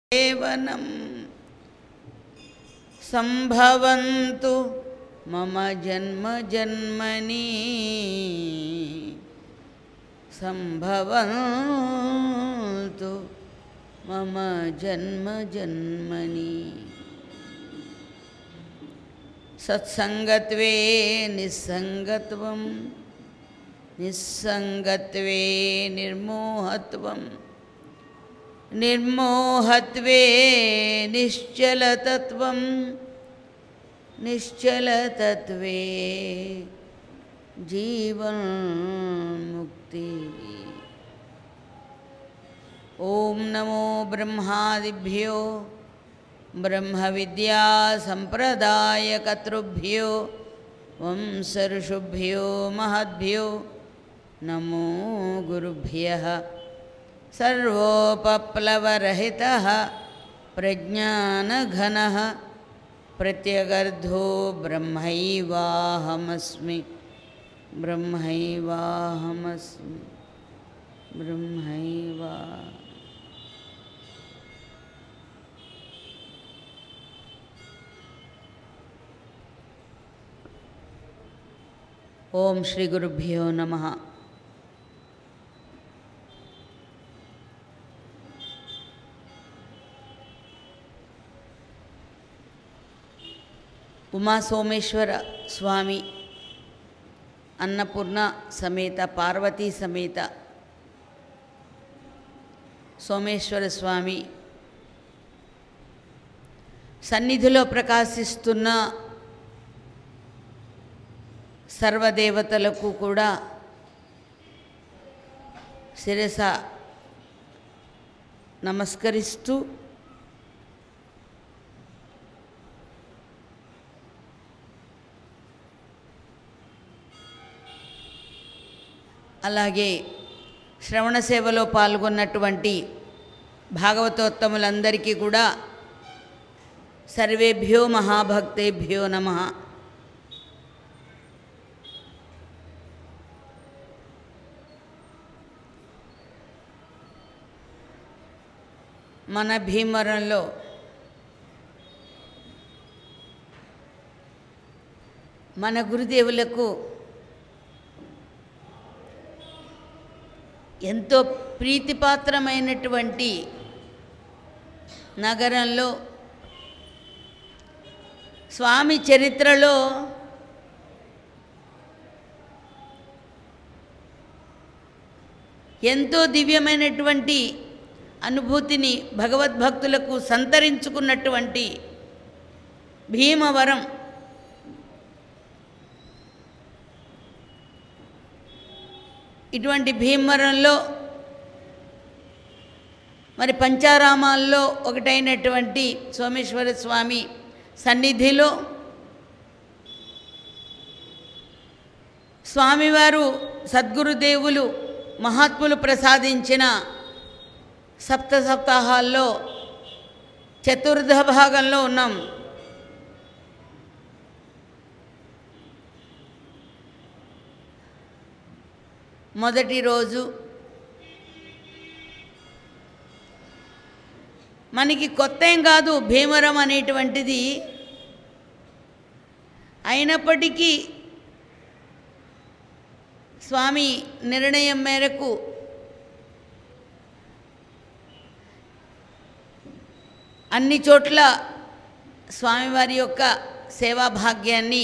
సేవనం సంభవంతు మమ జన్మ జన్మని సంభవంతు మమ జన్మ జన్మని సత్సంగత్వే నిస్సంగత్వం నిస్సంగత్వే నిర్మోహత్వం నిర్మోహత్వే నిశ్చలతత్వం నిశ్చలతత్వే జీవన్ముక్తి ఓం నమో బ్రహ్మాదిభ్యో బ్రహ్మవిద్యాసంప్రదాయకర్తృభ్యో వంశర్షుభ్యో మహద్భ్యో నమో గురుభ్యः सर्वोपप्लवरहितः प्रज्ञानघनः प्रत्यगर्धो ब्रह्मैवाहमस्मि ब्रह्मैवाहमस्मि ब्रह्मैवा ఓం శ్రీ గురుభ్యో నమః ఉమా సోమేశ్వర స్వామి అన్నపూర్ణ సమేత పార్వతీ సమేత సోమేశ్వర స్వామి సన్నిధిలో ప్రకాశిస్తున్న సర్వదేవతలకు కూడా శిరస నమస్కరిస్తూ అలాగే శ్రవణ సేవలో పాల్గొన్నటువంటి భాగవతోత్తములందరికీ కూడా సర్వేభ్యో మహాభక్తేభ్యో నమ మన భీమవరంలో మన గురుదేవులకు ఎంతో ప్రీతిపాత్రమైనటువంటి నగరంలో స్వామి చరిత్రలో ఎంతో దివ్యమైనటువంటి అనుభూతిని భగవద్భక్తులకు సంతరించుకున్నటువంటి భీమవరం ఇటువంటి భీమవరంలో మరి పంచారామాల్లో ఒకటైనటువంటి సోమేశ్వర స్వామి సన్నిధిలో స్వామివారు సద్గురుదేవులు మహాత్ములు ప్రసాదించిన సప్త సప్తాహాల్లో చతుర్థ భాగంలో ఉన్నాం మొదటి రోజు మనకి కొత్త ఏం కాదు భీమవరం అనేటువంటిది అయినప్పటికీ స్వామి నిర్ణయం మేరకు అన్ని చోట్ల స్వామివారి యొక్క సేవా భాగ్యాన్ని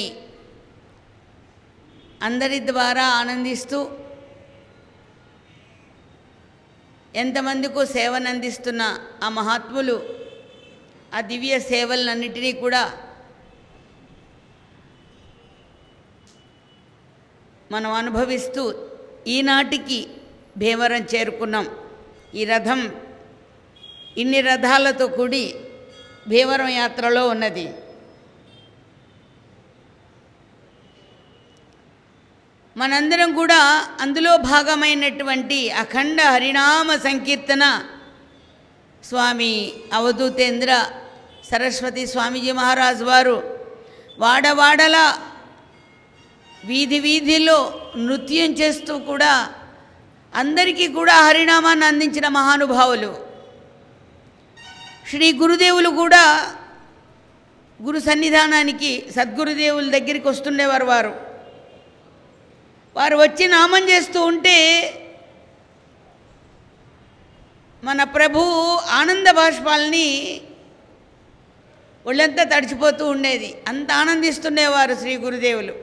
అందరి ద్వారా ఆనందిస్తూ ఎంతమందికో సేవను అందిస్తున్న ఆ మహాత్ములు ఆ దివ్య సేవలన్నిటినీ కూడా మనం అనుభవిస్తూ ఈనాటికి భీమవరం చేరుకున్నాం ఈ రథం ఇన్ని రథాలతో కూడి భీమవరం యాత్రలో ఉన్నది మనందరం కూడా అందులో భాగమైనటువంటి అఖండ హరినామ సంకీర్తన స్వామి అవధూతేంద్ర సరస్వతి స్వామీజీ మహారాజు వారు వాడవాడల వీధి వీధిలో నృత్యం చేస్తూ కూడా అందరికీ కూడా హరినామాన్ని అందించిన మహానుభావులు శ్రీ గురుదేవులు కూడా గురు సన్నిధానానికి సద్గురుదేవుల దగ్గరికి వస్తుండేవారు వారు వారు వచ్చి నామం చేస్తూ ఉంటే మన ప్రభు ఆనంద బాష్పాల్ని ఒళ్ళంతా తడిచిపోతూ ఉండేది అంత ఆనందిస్తుండేవారు శ్రీ గురుదేవులు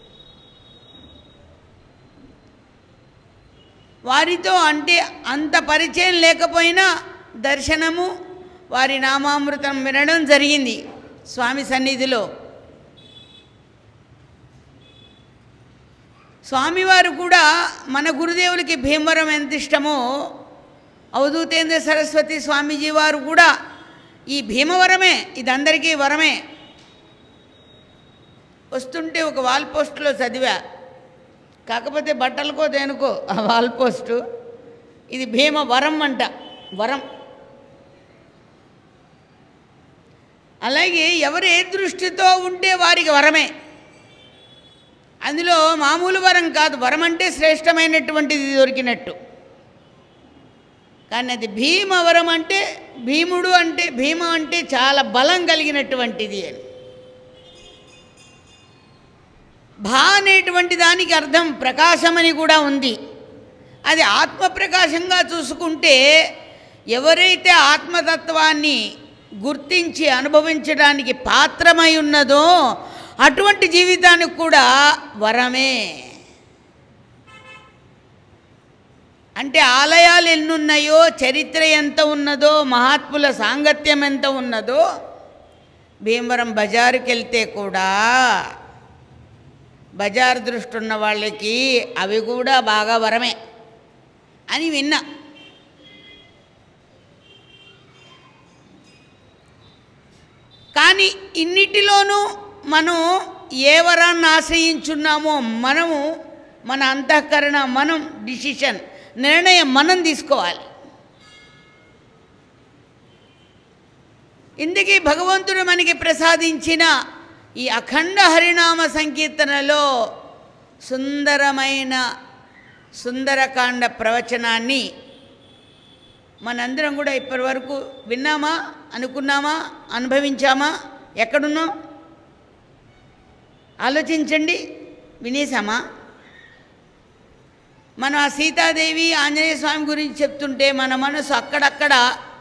వారితో అంటే అంత పరిచయం లేకపోయినా దర్శనము వారి నామామృతం వినడం జరిగింది స్వామి సన్నిధిలో స్వామివారు కూడా మన గురుదేవులకి భీమవరం ఎంత ఇష్టమో అవధూతేంద్ర సరస్వతి స్వామీజీ వారు కూడా ఈ భీమవరమే ఇదందరికీ వరమే వస్తుంటే ఒక వాల్ పోస్ట్లో చదివా కాకపోతే బట్టలకో దేనికో ఆ వాల్ పోస్టు ఇది భీమవరం అంట వరం అలాగే ఎవరు ఏ దృష్టితో ఉంటే వారికి వరమే అందులో మామూలు వరం కాదు వరం అంటే శ్రేష్టమైనటువంటిది దొరికినట్టు కానీ అది భీమవరం అంటే భీముడు అంటే భీమ అంటే చాలా బలం కలిగినటువంటిది అని భా అనేటువంటి దానికి అర్థం ప్రకాశమని కూడా ఉంది అది ఆత్మ ప్రకాశంగా చూసుకుంటే ఎవరైతే ఆత్మతత్వాన్ని గుర్తించి అనుభవించడానికి పాత్రమై ఉన్నదో అటువంటి జీవితానికి కూడా వరమే అంటే ఆలయాలు ఎన్నున్నాయో చరిత్ర ఎంత ఉన్నదో మహాత్ముల సాంగత్యం ఎంత ఉన్నదో భీమవరం బజారుకి వెళ్తే కూడా బజార్ దృష్టి ఉన్న వాళ్ళకి అవి కూడా బాగా వరమే అని విన్నా కానీ ఇన్నిటిలోనూ మనం ఏ వరాన్ని ఆశ్రయించున్నామో మనము మన అంతఃకరణ మనం డిసిషన్ నిర్ణయం మనం తీసుకోవాలి ఇందుకే భగవంతుడు మనకి ప్రసాదించిన ఈ అఖండ హరినామ సంకీర్తనలో సుందరమైన సుందరకాండ ప్రవచనాన్ని మనందరం కూడా ఇప్పటి వరకు విన్నామా అనుకున్నామా అనుభవించామా ఎక్కడున్నాం ఆలోచించండి వినేసామా మనం ఆ సీతాదేవి ఆంజనేయ స్వామి గురించి చెప్తుంటే మన మనసు అక్కడక్కడ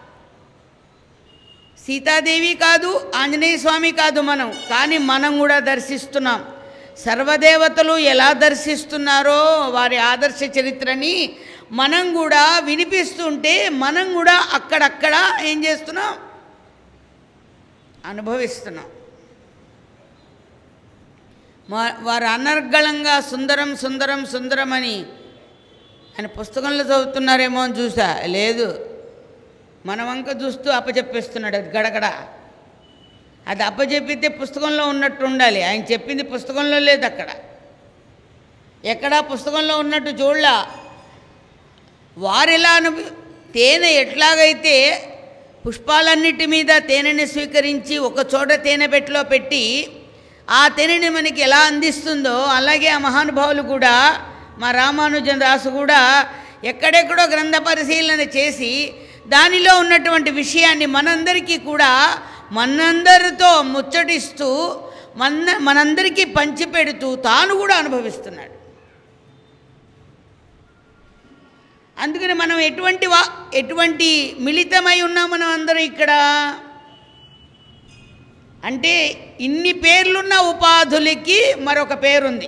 సీతాదేవి కాదు ఆంజనేయ స్వామి కాదు మనం కానీ మనం కూడా దర్శిస్తున్నాం సర్వదేవతలు ఎలా దర్శిస్తున్నారో వారి ఆదర్శ చరిత్రని మనం కూడా వినిపిస్తుంటే మనం కూడా అక్కడక్కడ ఏం చేస్తున్నాం అనుభవిస్తున్నాం మా- వారు అనర్గళంగా సుందరం సుందరం సుందరం అని ఆయన పుస్తకంలో చదువుతున్నారేమో అని చూసా లేదు మన వంక చూస్తూ అప్పచెప్పేస్తున్నాడు అది గడగడ అది అప్పచెప్పితే పుస్తకంలో ఉన్నట్టు ఉండాలి ఆయన చెప్పింది పుస్తకంలో లేదు అక్కడ ఎక్కడా పుస్తకంలో ఉన్నట్టు చూడలా వారెలా అనుభ తేనె ఎట్లాగైతే పుష్పాలన్నిటి మీద తేనెని స్వీకరించి ఒక చోట తేనె పెట్టిలో పెట్టి ఆ తేనెని మనకి ఎలా అందిస్తుందో అలాగే ఆ మహానుభావులు కూడా మా రామానుజన్ రాసు కూడా ఎక్కడెక్కడో గ్రంథ పరిశీలన చేసి దానిలో ఉన్నటువంటి విషయాన్ని మనందరికీ కూడా మనందరితో ముచ్చటిస్తూ మన మనందరికీ పంచిపెడుతూ తాను కూడా అనుభవిస్తున్నాడు అందుకని మనం ఎటువంటి వా ఎటువంటి మిళితమై ఉన్నాం మనం అందరం ఇక్కడ అంటే ఇన్ని పేర్లున్న ఉపాధులకి మరొక పేరుంది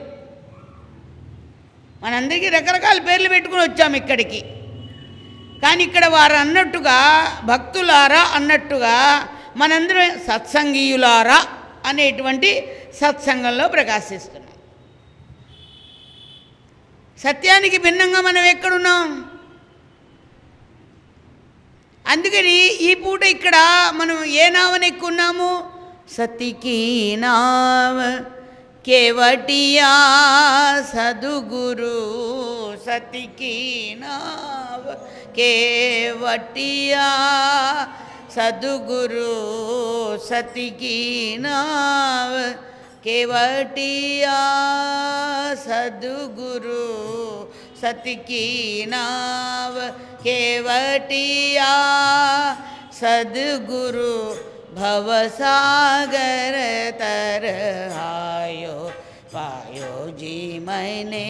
మనందరికీ రకరకాల పేర్లు పెట్టుకుని వచ్చాం ఇక్కడికి కానీ ఇక్కడ వారు అన్నట్టుగా భక్తులారా అన్నట్టుగా మనందరం సత్సంగీయులారా అనేటువంటి సత్సంగంలో ప్రకాశిస్తున్నాం సత్యానికి భిన్నంగా మనం ఎక్కడున్నాం అందుకని ఈ పూట ఇక్కడ మనం ఏ నావని ఎక్కున్నాము సతికి నావ కేవటియా సదుగురు సతికి నావ కేవటియా సదుగురు సతికి నావ కేవటియా సదుగురు సతికి నావ కేవటియా सद्गुरु भवसागर तर आयो पायो जी मैंने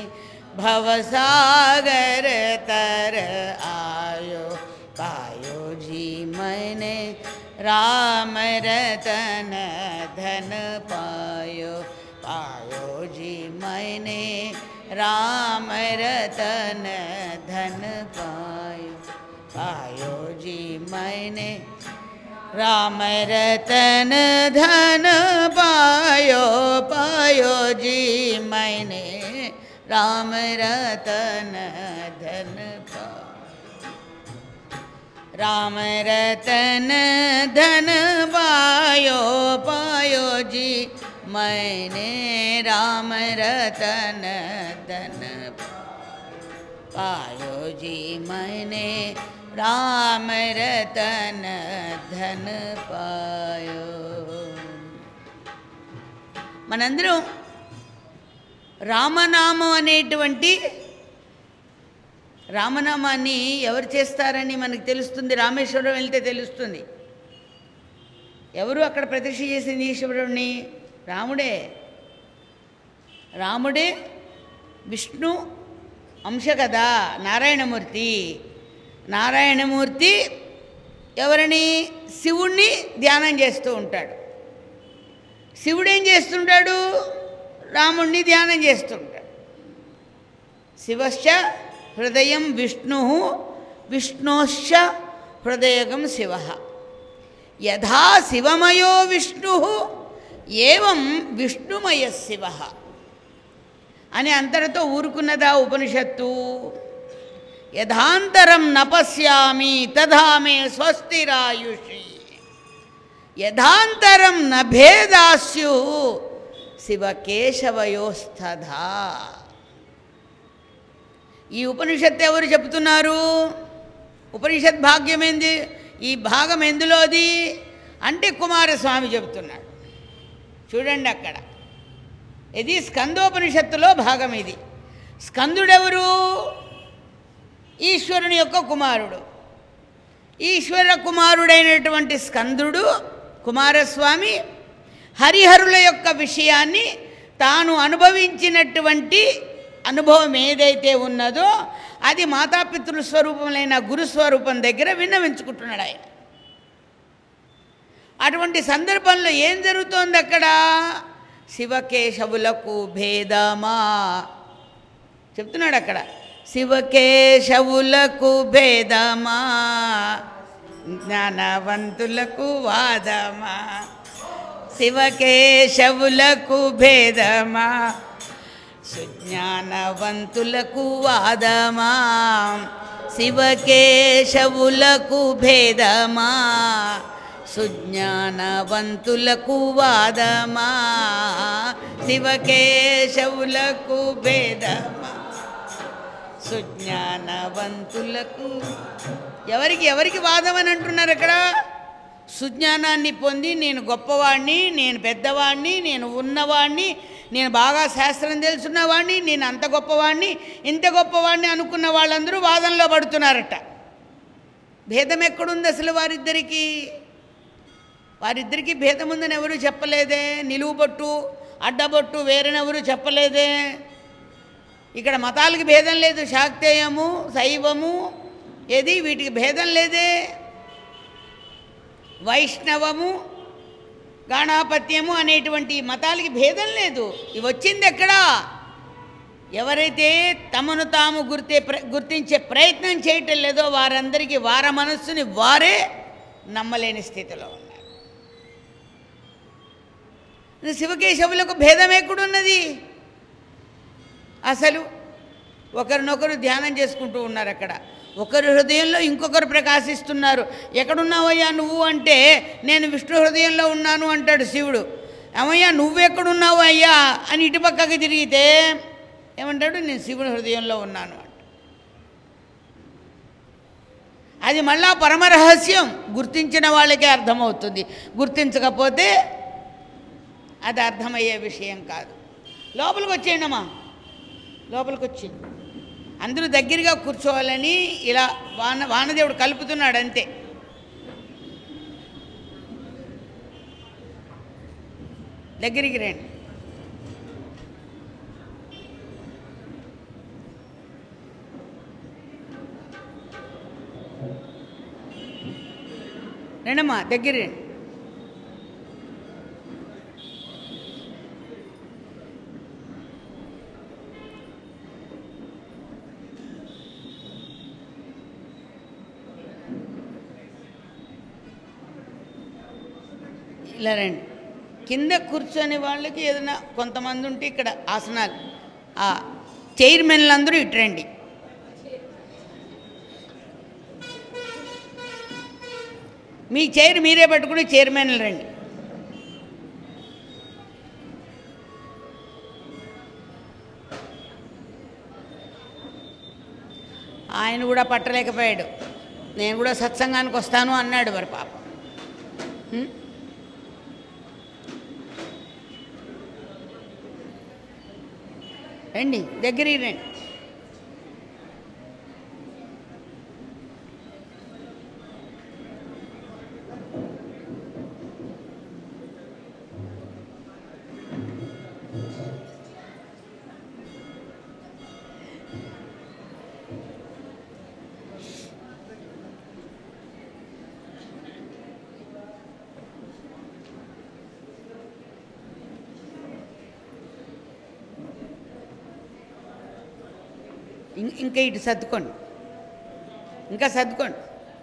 भवसागर तर आयो पायो जी मैंने राम रतन धन पायो पायो जी मैंने राम रतन धन पायो पायो जी मैंने राम रतन धन पायो पायो जी मैंने राम रतन धन पायो राम रतन धन पायो पायो जी मैंने राम रतन धन पायो जी मैंने राम रतन धन पायो మనందరం రామనామం అనేటువంటి రామనామాన్ని ఎవరు చేస్తారని మనకు తెలుస్తుంది రామేశ్వరం వెళ్తే తెలుస్తుంది ఎవరు అక్కడ ప్రతిష్ఠ చేసింది ఈశ్వరుడిని రాముడే రాముడే విష్ణు అంశ కదా నారాయణమూర్తి నారాయణమూర్తి ఎవరిని శివుణ్ణి ధ్యానం చేస్తూ ఉంటాడు శివుడు ఏం చేస్తుంటాడు రాముణ్ణి ధ్యానం చేస్తుంటాడు శివశ్చ హృదయం విష్ణు విష్ణోశ్చ హృదయగం శివ యథా శివమయో విష్ణు ఏవం విష్ణుమయ శివ అని అంతటితో ఊరుకున్నదా ఉపనిషత్తు యథాంతరం నపశ్యామి తథా మే స్వస్తిరాయుషి యథాంతరం నభేదాస్యు శివకేశవయోస్తథా ఈ ఉపనిషత్తు ఎవరు చెప్తున్నారు ఉపనిషత్ భాగ్యం ఏంది ఈ భాగం ఎందులోది అంటే కుమారస్వామి చెప్తున్నాడు చూడండి అక్కడ ఇది స్కందోపనిషత్తులో భాగం ఇది స్కందుడెవరు ఈశ్వరుని యొక్క కుమారుడు ఈశ్వర కుమారుడైనటువంటి స్కందుడు కుమారస్వామి హరిహరుల యొక్క విషయాన్ని తాను అనుభవించినటువంటి అనుభవం ఏదైతే ఉన్నదో అది మాతాపితృ స్వరూపములైన గురుస్వరూపం దగ్గర విన్నవించుకుంటున్నాడు ఆయన అటువంటి సందర్భంలో ఏం జరుగుతోంది అక్కడ శివకేశవులకు భేదమా చెప్తున్నాడు అక్కడ శివకేశవులకు భేదమా జ్ఞానవంతులకు వాదమా శివకేశవులకు భేదమా సుజ్ఞానవంతులకు వాదమా శివకేశవులకు భేదమా సుజ్ఞానవంతులకు వాదమా శివకేశవులకు భేదమా సుజ్ఞానవంతులకు ఎవరికి ఎవరికి వాదం అని అంటున్నారు అక్కడ సుజ్ఞానాన్ని పొంది నేను గొప్పవాణ్ణి నేను పెద్దవాణ్ణి నేను ఉన్నవాణ్ణి నేను బాగా శాస్త్రం తెలుసున్నవాణ్ణి నేను అంత గొప్పవాణ్ణి ఇంత గొప్పవాణ్ణి అనుకున్న వాళ్ళందరూ వాదంలో పడుతున్నారట భేదం ఎక్కడుంది అసలు వారిద్దరికీ వారిద్దరికీ భేదం ఉందని ఎవరు చెప్పలేదే నిలువుబొట్టు అడ్డబొట్టు వేరేనెవరు చెప్పలేదే ఇక్కడ మతాలకి భేదం లేదు శాక్తేయము శైవము ఏది వీటికి భేదం లేదే వైష్ణవము గాణాపత్యము అనేటువంటి మతాలకి భేదం లేదు ఇవి వచ్చింది ఎక్కడా ఎవరైతే తమను తాము గుర్తే ప్ర- గుర్తించే ప్రయత్నం చేయటం లేదో వారందరికీ వార మనస్సుని వారే నమ్మలేని స్థితిలో ఉన్నారు ఇది శివకేశవులకు భేదం ఎక్కడున్నది అసలు ఒకరినొకరు ధ్యానం చేసుకుంటూ ఉన్నారు అక్కడ ఒకరి హృదయంలో ఇంకొకరు ప్రకాశిస్తున్నారు ఎక్కడున్నావయ్యా నువ్వు అంటే నేను విష్ణు హృదయంలో ఉన్నాను అంటాడు శివుడు ఏమయ్యా నువ్వెక్కడున్నావు అయ్యా అని ఇటుపక్కకి తిరిగితే ఏమంటాడు నేను శివుని హృదయంలో ఉన్నాను అంట అది మళ్ళా పరమరహస్యం గుర్తించిన వాళ్ళకే అర్థమవుతుంది గుర్తించకపోతే అది అర్థమయ్యే విషయం కాదు లోపలికి వచ్చేయండమ్మా లోపలికి వచ్చింది అందరూ దగ్గరగా కూర్చోవాలని ఇలా వాన వానదేవుడు కలుపుతున్నాడు అంతే దగ్గరికి రండి రండమ్మా దగ్గర రండి ఇలా రండి కింద కూర్చొని వాళ్ళకి ఏదైనా కొంతమంది ఉంటే ఇక్కడ ఆసనాలు ఆ చైర్మన్లు అందరూ ఇటు రండి మీ చైర్ మీరే పట్టుకుని చైర్మన్లు రండి ఆయన కూడా పట్టలేకపోయాడు నేను కూడా సత్సంగానికి వస్తాను అన్నాడు మరి పాపం హ్మ్? రండి దగ్గరికి రండి ఇం- ఇంకా ఇటు సర్దుకోండి ఇంకా సర్దుకోండి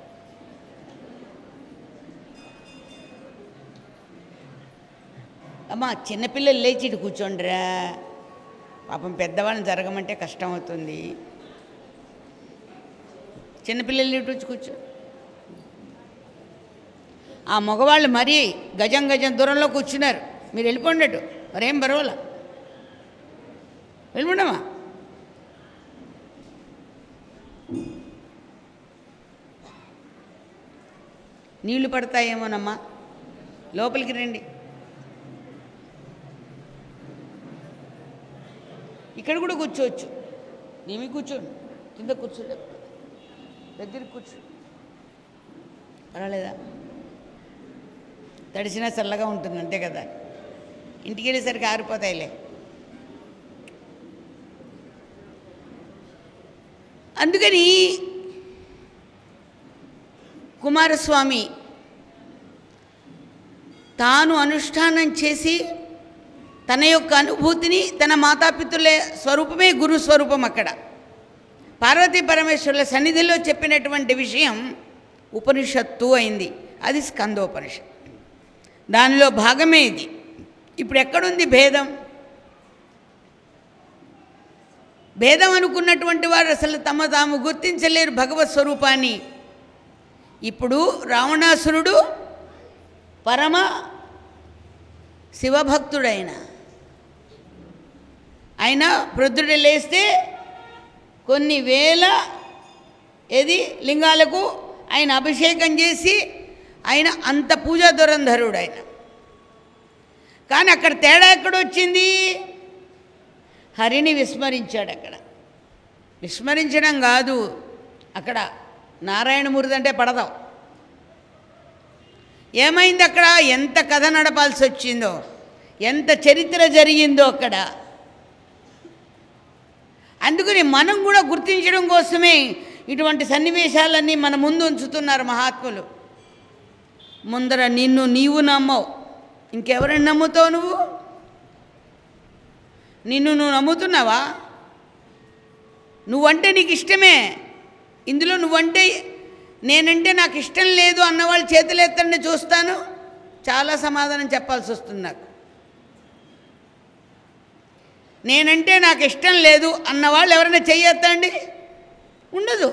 అమ్మా చిన్నపిల్లలు లేచి ఇటు కూర్చోండిరా పాపం పెద్దవాళ్ళని జరగమంటే కష్టం అవుతుంది చిన్నపిల్లలు ఇటు వచ్చి కూర్చో ఆ మగవాళ్ళు మరీ గజం గజం దూరంలో కూర్చున్నారు మీరు వెళ్ళిపోండి అటు మరేం పర్వాలా వెళ్ళిపోండమ్మా నీళ్లు పడతాయేమోనమ్మా లోపలికి రండి ఇక్కడ కూడా కూర్చోవచ్చు నేమి కూర్చోండి కింద కూర్చోలే దగ్గరికి కూర్చో పర్వాలేదా తడిసినా చల్లగా ఉంటుంది అంతే కదా ఇంటికి వెళ్ళేసరికి ఆరిపోతాయిలే అందుకని కుమారస్వామి తాను అనుష్ఠానం చేసి తన యొక్క అనుభూతిని తన మాతాపితుల స్వరూపమే గురు స్వరూపం అక్కడ పార్వతీ పరమేశ్వరుల సన్నిధిలో చెప్పినటువంటి విషయం ఉపనిషత్తు అయింది అది స్కందోపనిషత్ దానిలో భాగమే ఇది ఇప్పుడు ఎక్కడుంది భేదం భేదం అనుకున్నటువంటి వారు అసలు తమ తాము గుర్తించలేరు భగవత్ స్వరూపాన్ని ఇప్పుడు రావణాసురుడు పరమ శివభక్తుడైన ఆయన ప్రొద్దుట లేస్తే కొన్ని వేల ఏది లింగాలకు ఆయన అభిషేకం చేసి ఆయన అంత పూజా దురంధరుడు ఆయన కానీ అక్కడ తేడా ఎక్కడొచ్చింది హరిని విస్మరించాడు అక్కడ విస్మరించడం కాదు అక్కడ నారాయణమూర్తి అంటే పడదాం ఏమైంది అక్కడ ఎంత కథ నడపాల్సి వచ్చిందో ఎంత చరిత్ర జరిగిందో అక్కడ అందుకని మనం కూడా గుర్తించడం కోసమే ఇటువంటి సన్నివేశాలన్నీ మన ముందు ఉంచుతున్నారు మహాత్ములు ముందర నిన్ను నీవు నమ్మవు ఇంకెవరిని నమ్ముతావు నువ్వు నిన్ను నువ్వు నమ్ముతున్నావా నువ్వంటే నీకు ఇష్టమే ఇందులో నువ్వంటే నేనంటే నాకు ఇష్టం లేదు అన్నవాళ్ళు చేతులు ఎత్తండి చూస్తాను చాలా సమాధానం చెప్పాల్సి వస్తుంది నాకు నేనంటే నాకు ఇష్టం లేదు అన్నవాళ్ళు ఎవరైనా చెయ్యొద్దండి ఉండదు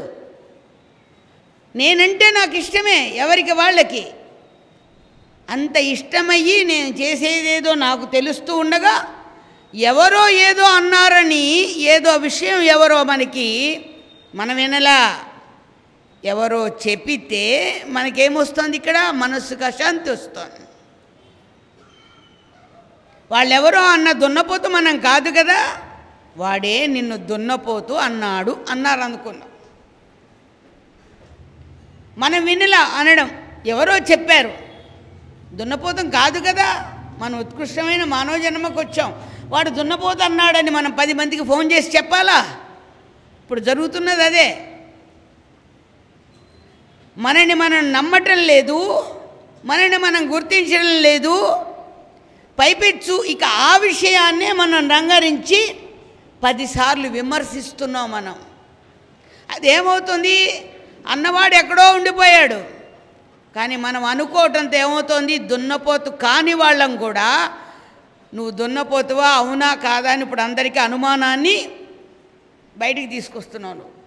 నేనంటే నాకు ఇష్టమే ఎవరికి వాళ్ళకి అంత ఇష్టమయ్యి నేను చేసేదేదో నాకు తెలుస్తూ ఉండగా ఎవరో ఏదో అన్నారని ఏదో విషయం ఎవరో మనకి మనం వినలా ఎవరో చెప్పితే మనకేమొస్తుంది ఇక్కడ మనస్సుకు అశాంతి వస్తుంది వాళ్ళెవరో అన్న దున్నపోతు మనం కాదు కదా వాడే నిన్ను దున్నపోతు అన్నాడు అన్నారు అనుకున్నాం మనం వినలా అనడం ఎవరో చెప్పారు దున్నపోతం కాదు కదా మనం ఉత్కృష్టమైన మానవ జన్మకు వచ్చాం వాడు దున్నపోతు అన్నాడని మనం పది మందికి ఫోన్ చేసి చెప్పాలా ఇప్పుడు జరుగుతున్నది అదే మనని మనం నమ్మటం లేదు మనని మనం గుర్తించడం లేదు పైపెచ్చు ఇక ఆ విషయాన్నే మనం రంగరించి పదిసార్లు విమర్శిస్తున్నాం మనం అదేమవుతుంది అన్నవాడు ఎక్కడో ఉండిపోయాడు కానీ మనం అనుకోవటంతో ఏమవుతోంది దున్నపోతు కాని వాళ్ళం కూడా నువ్వు దున్నపోతువా అవునా కాదా అని ఇప్పుడు అందరికీ అనుమానాన్ని బయటికి తీసుకొస్తున్నావు నువ్వు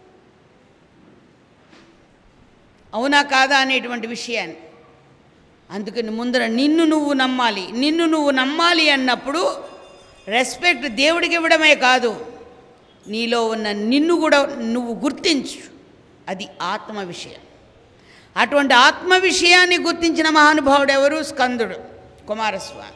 అవునా కాదా అనేటువంటి విషయాన్ని అందుకని ముందర నిన్ను నువ్వు నమ్మాలి నిన్ను నువ్వు నమ్మాలి అన్నప్పుడు రెస్పెక్ట్ దేవుడికి ఇవ్వడమే కాదు నీలో ఉన్న నిన్ను కూడా నువ్వు గుర్తించు అది ఆత్మ విషయం అటువంటి ఆత్మ విషయాన్ని గుర్తించిన మహానుభావుడు ఎవరు స్కందుడు కుమారస్వామి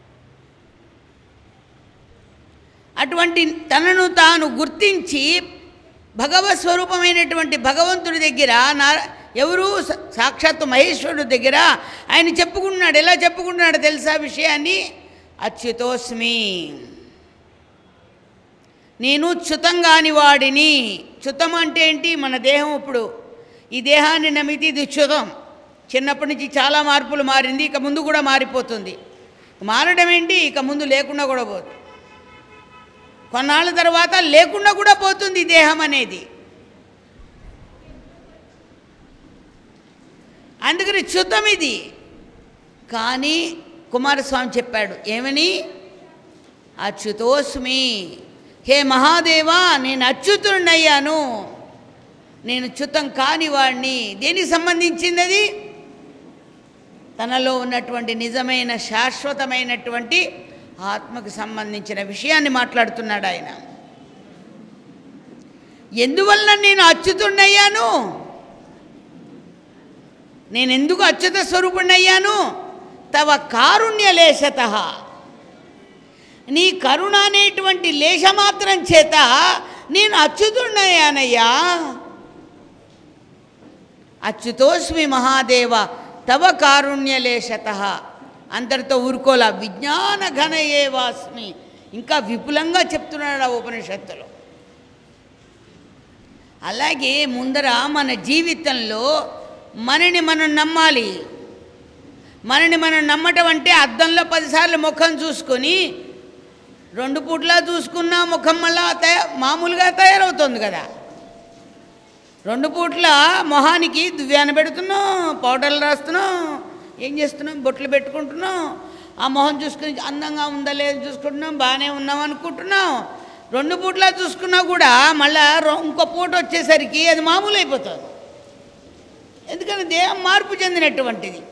అటువంటి తనను తాను గుర్తించి భగవత్ స్వరూపమైనటువంటి భగవంతుడి దగ్గర నా ఎవరు స- సాక్షాత్తు మహేశ్వరుడు దగ్గర ఆయన చెప్పుకుంటున్నాడు ఎలా చెప్పుకుంటున్నాడు తెలుసా విషయాన్ని అచ్యుతోస్మి నేను చ్యుతం కాని వాడిని చ్యుతం అంటే ఏంటి మన దేహం ఇప్పుడు ఈ దేహాన్ని నమ్మితే ఇది చ్యుతం చిన్నప్పటి నుంచి చాలా మార్పులు మారింది ఇక ముందు కూడా మారిపోతుంది మారడం ఏంటి ఇక ముందు లేకుండా కూడా పోతుంది కొన్నాళ్ళ తర్వాత లేకుండా కూడా పోతుంది ఈ దేహం అనేది అందుకని చ్యుతం ఇది కానీ కుమారస్వామి చెప్పాడు ఏమని అచ్యుతోస్మి హే మహాదేవా నేను అచ్యుతుడినయ్యాను నేను చ్యుతం కాని వాడిని దేనికి సంబంధించింది అది తనలో ఉన్నటువంటి నిజమైన శాశ్వతమైనటువంటి ఆత్మకు సంబంధించిన విషయాన్ని మాట్లాడుతున్నాడు ఆయన ఎందువల్ల నేను అచ్యుతుడినయ్యాను నేను ఎందుకు అచ్యుత స్వరూపుణ్ణయ్యాను తవ కారుణ్యలేశత నీ కరుణ అనేటువంటి లేశమాత్రం చేత నేను అచ్యుతుడినయ్యానయ్యా అచ్యుతోస్మి మహాదేవ తవ కారుణ్యలేశత అందరితో ఊరుకోలా విజ్ఞాన ఘన ఏవాస్మి ఇంకా విపులంగా చెప్తున్నాడు ఆ ఉపనిషత్తులో అలాగే ముందర మన జీవితంలో మనని మనం నమ్మాలి మనని మనం నమ్మటం అంటే అద్దంలో పదిసార్లు ముఖం చూసుకొని రెండు పూట్లా చూసుకున్నా ముఖం మళ్ళా తయా మామూలుగా తయారవుతుంది కదా రెండు పూట్ల మొహానికి దువ్యాన పెడుతున్నాం పౌడర్లు రాస్తున్నాం ఏం చేస్తున్నాం బొట్లు పెట్టుకుంటున్నాం ఆ మొహం చూసుకుని అందంగా ఉందా లేదు చూసుకుంటున్నాం బాగానే ఉన్నాం అనుకుంటున్నాం రెండు పూట్ల చూసుకున్నా కూడా మళ్ళా రొ- ఇంకో పూట వచ్చేసరికి అది మామూలు అయిపోతుంది ఎందుకంటే దేహం మార్పు చెందినటువంటిది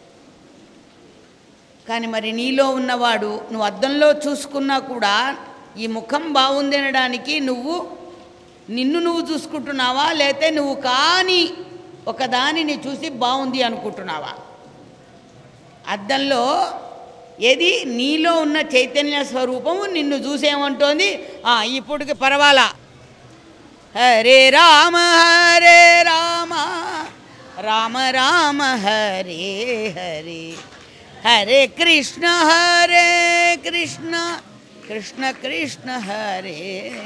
కానీ మరి నీలో ఉన్నవాడు నువ్వు అద్దంలో చూసుకున్నా కూడా ఈ ముఖం బాగుంది అనడానికి నువ్వు నిన్ను నువ్వు చూసుకుంటున్నావా లేతే నువ్వు కాని ఒక దానిని చూసి బాగుంది అనుకుంటున్నావా అద్దంలో ఏది నీలో ఉన్న చైతన్య స్వరూపము నిన్ను చూసేమంటోంది ఆ, ఇప్పుడుకి పర్వాలా హరే రామ హరే రామ రామ రామ హరే హరే హరే కృష్ణ హరే కృష్ణ కృష్ణ కృష్ణ హరే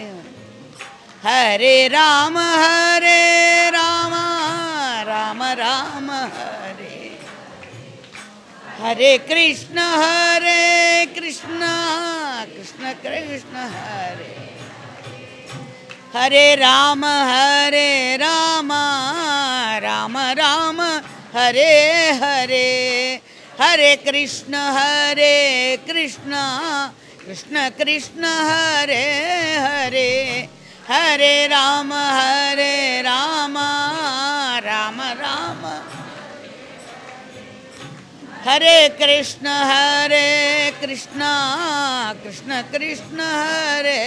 హరే రామ హరే రామ రామ రామ హరే హరే కృష్ణ హరే కృష్ణ కృష్ణ కృష్ణ హరే హరే రామ హరే రామ రామ రామ హరే హరే హరే కృష్ణ హరే కృష్ణ కృష్ణ కృష్ణ హరే హరే హరే రామ హరే రామ రామ రామ హరే కృష్ణ హరే కృష్ణ కృష్ణ కృష్ణ హరే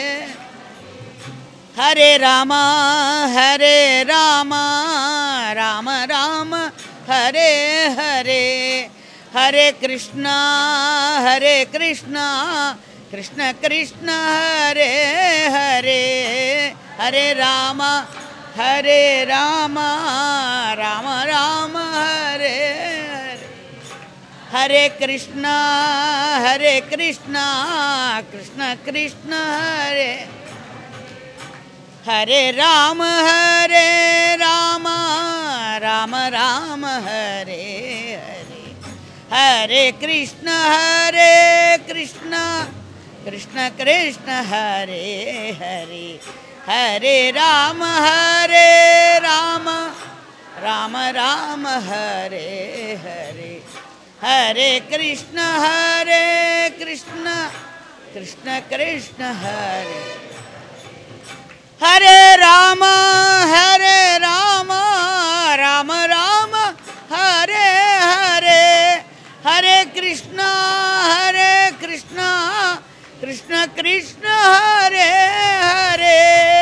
హరే రామ హరే రామ రామ రామ హరే హరే హరే కృష్ణ హరే కృష్ణ కృష్ణ కృష్ణ హరే హరే హరే రామ హరే రామ రామ రామ హరే హరే హరే కృష్ణ హరే కృష్ణ కృష్ణ కృష్ణ హరే హరే రామ హరే రామ రామ రామ హరే హరే హరే కృష్ణ హరే కృష్ణ కృష్ణ కృష్ణ హరే హరే హరే రామ హరే రామ రామ రామ హరే హరే హరే కృష్ణ హరే కృష్ణ కృష్ణ కృష్ణ హరే హరే రామ హరే రామ రామ రామ హరే హరే హరే కృష్ణ హరే కృష్ణ కృష్ణ కృష్ణ హరే హరే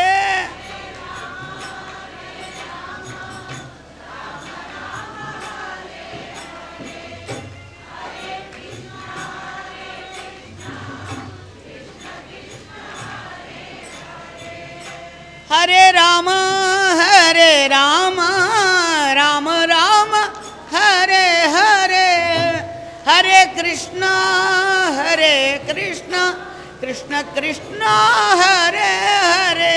హరే రామ హరే రామ రామ రామ హరే హరే హరే కృష్ణ హరే కృష్ణ కృష్ణ కృష్ణ హరే హరే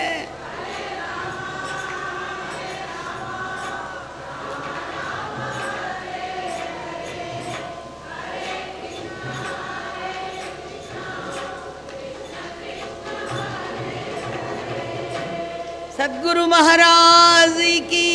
సద్గురు మహారాజుకి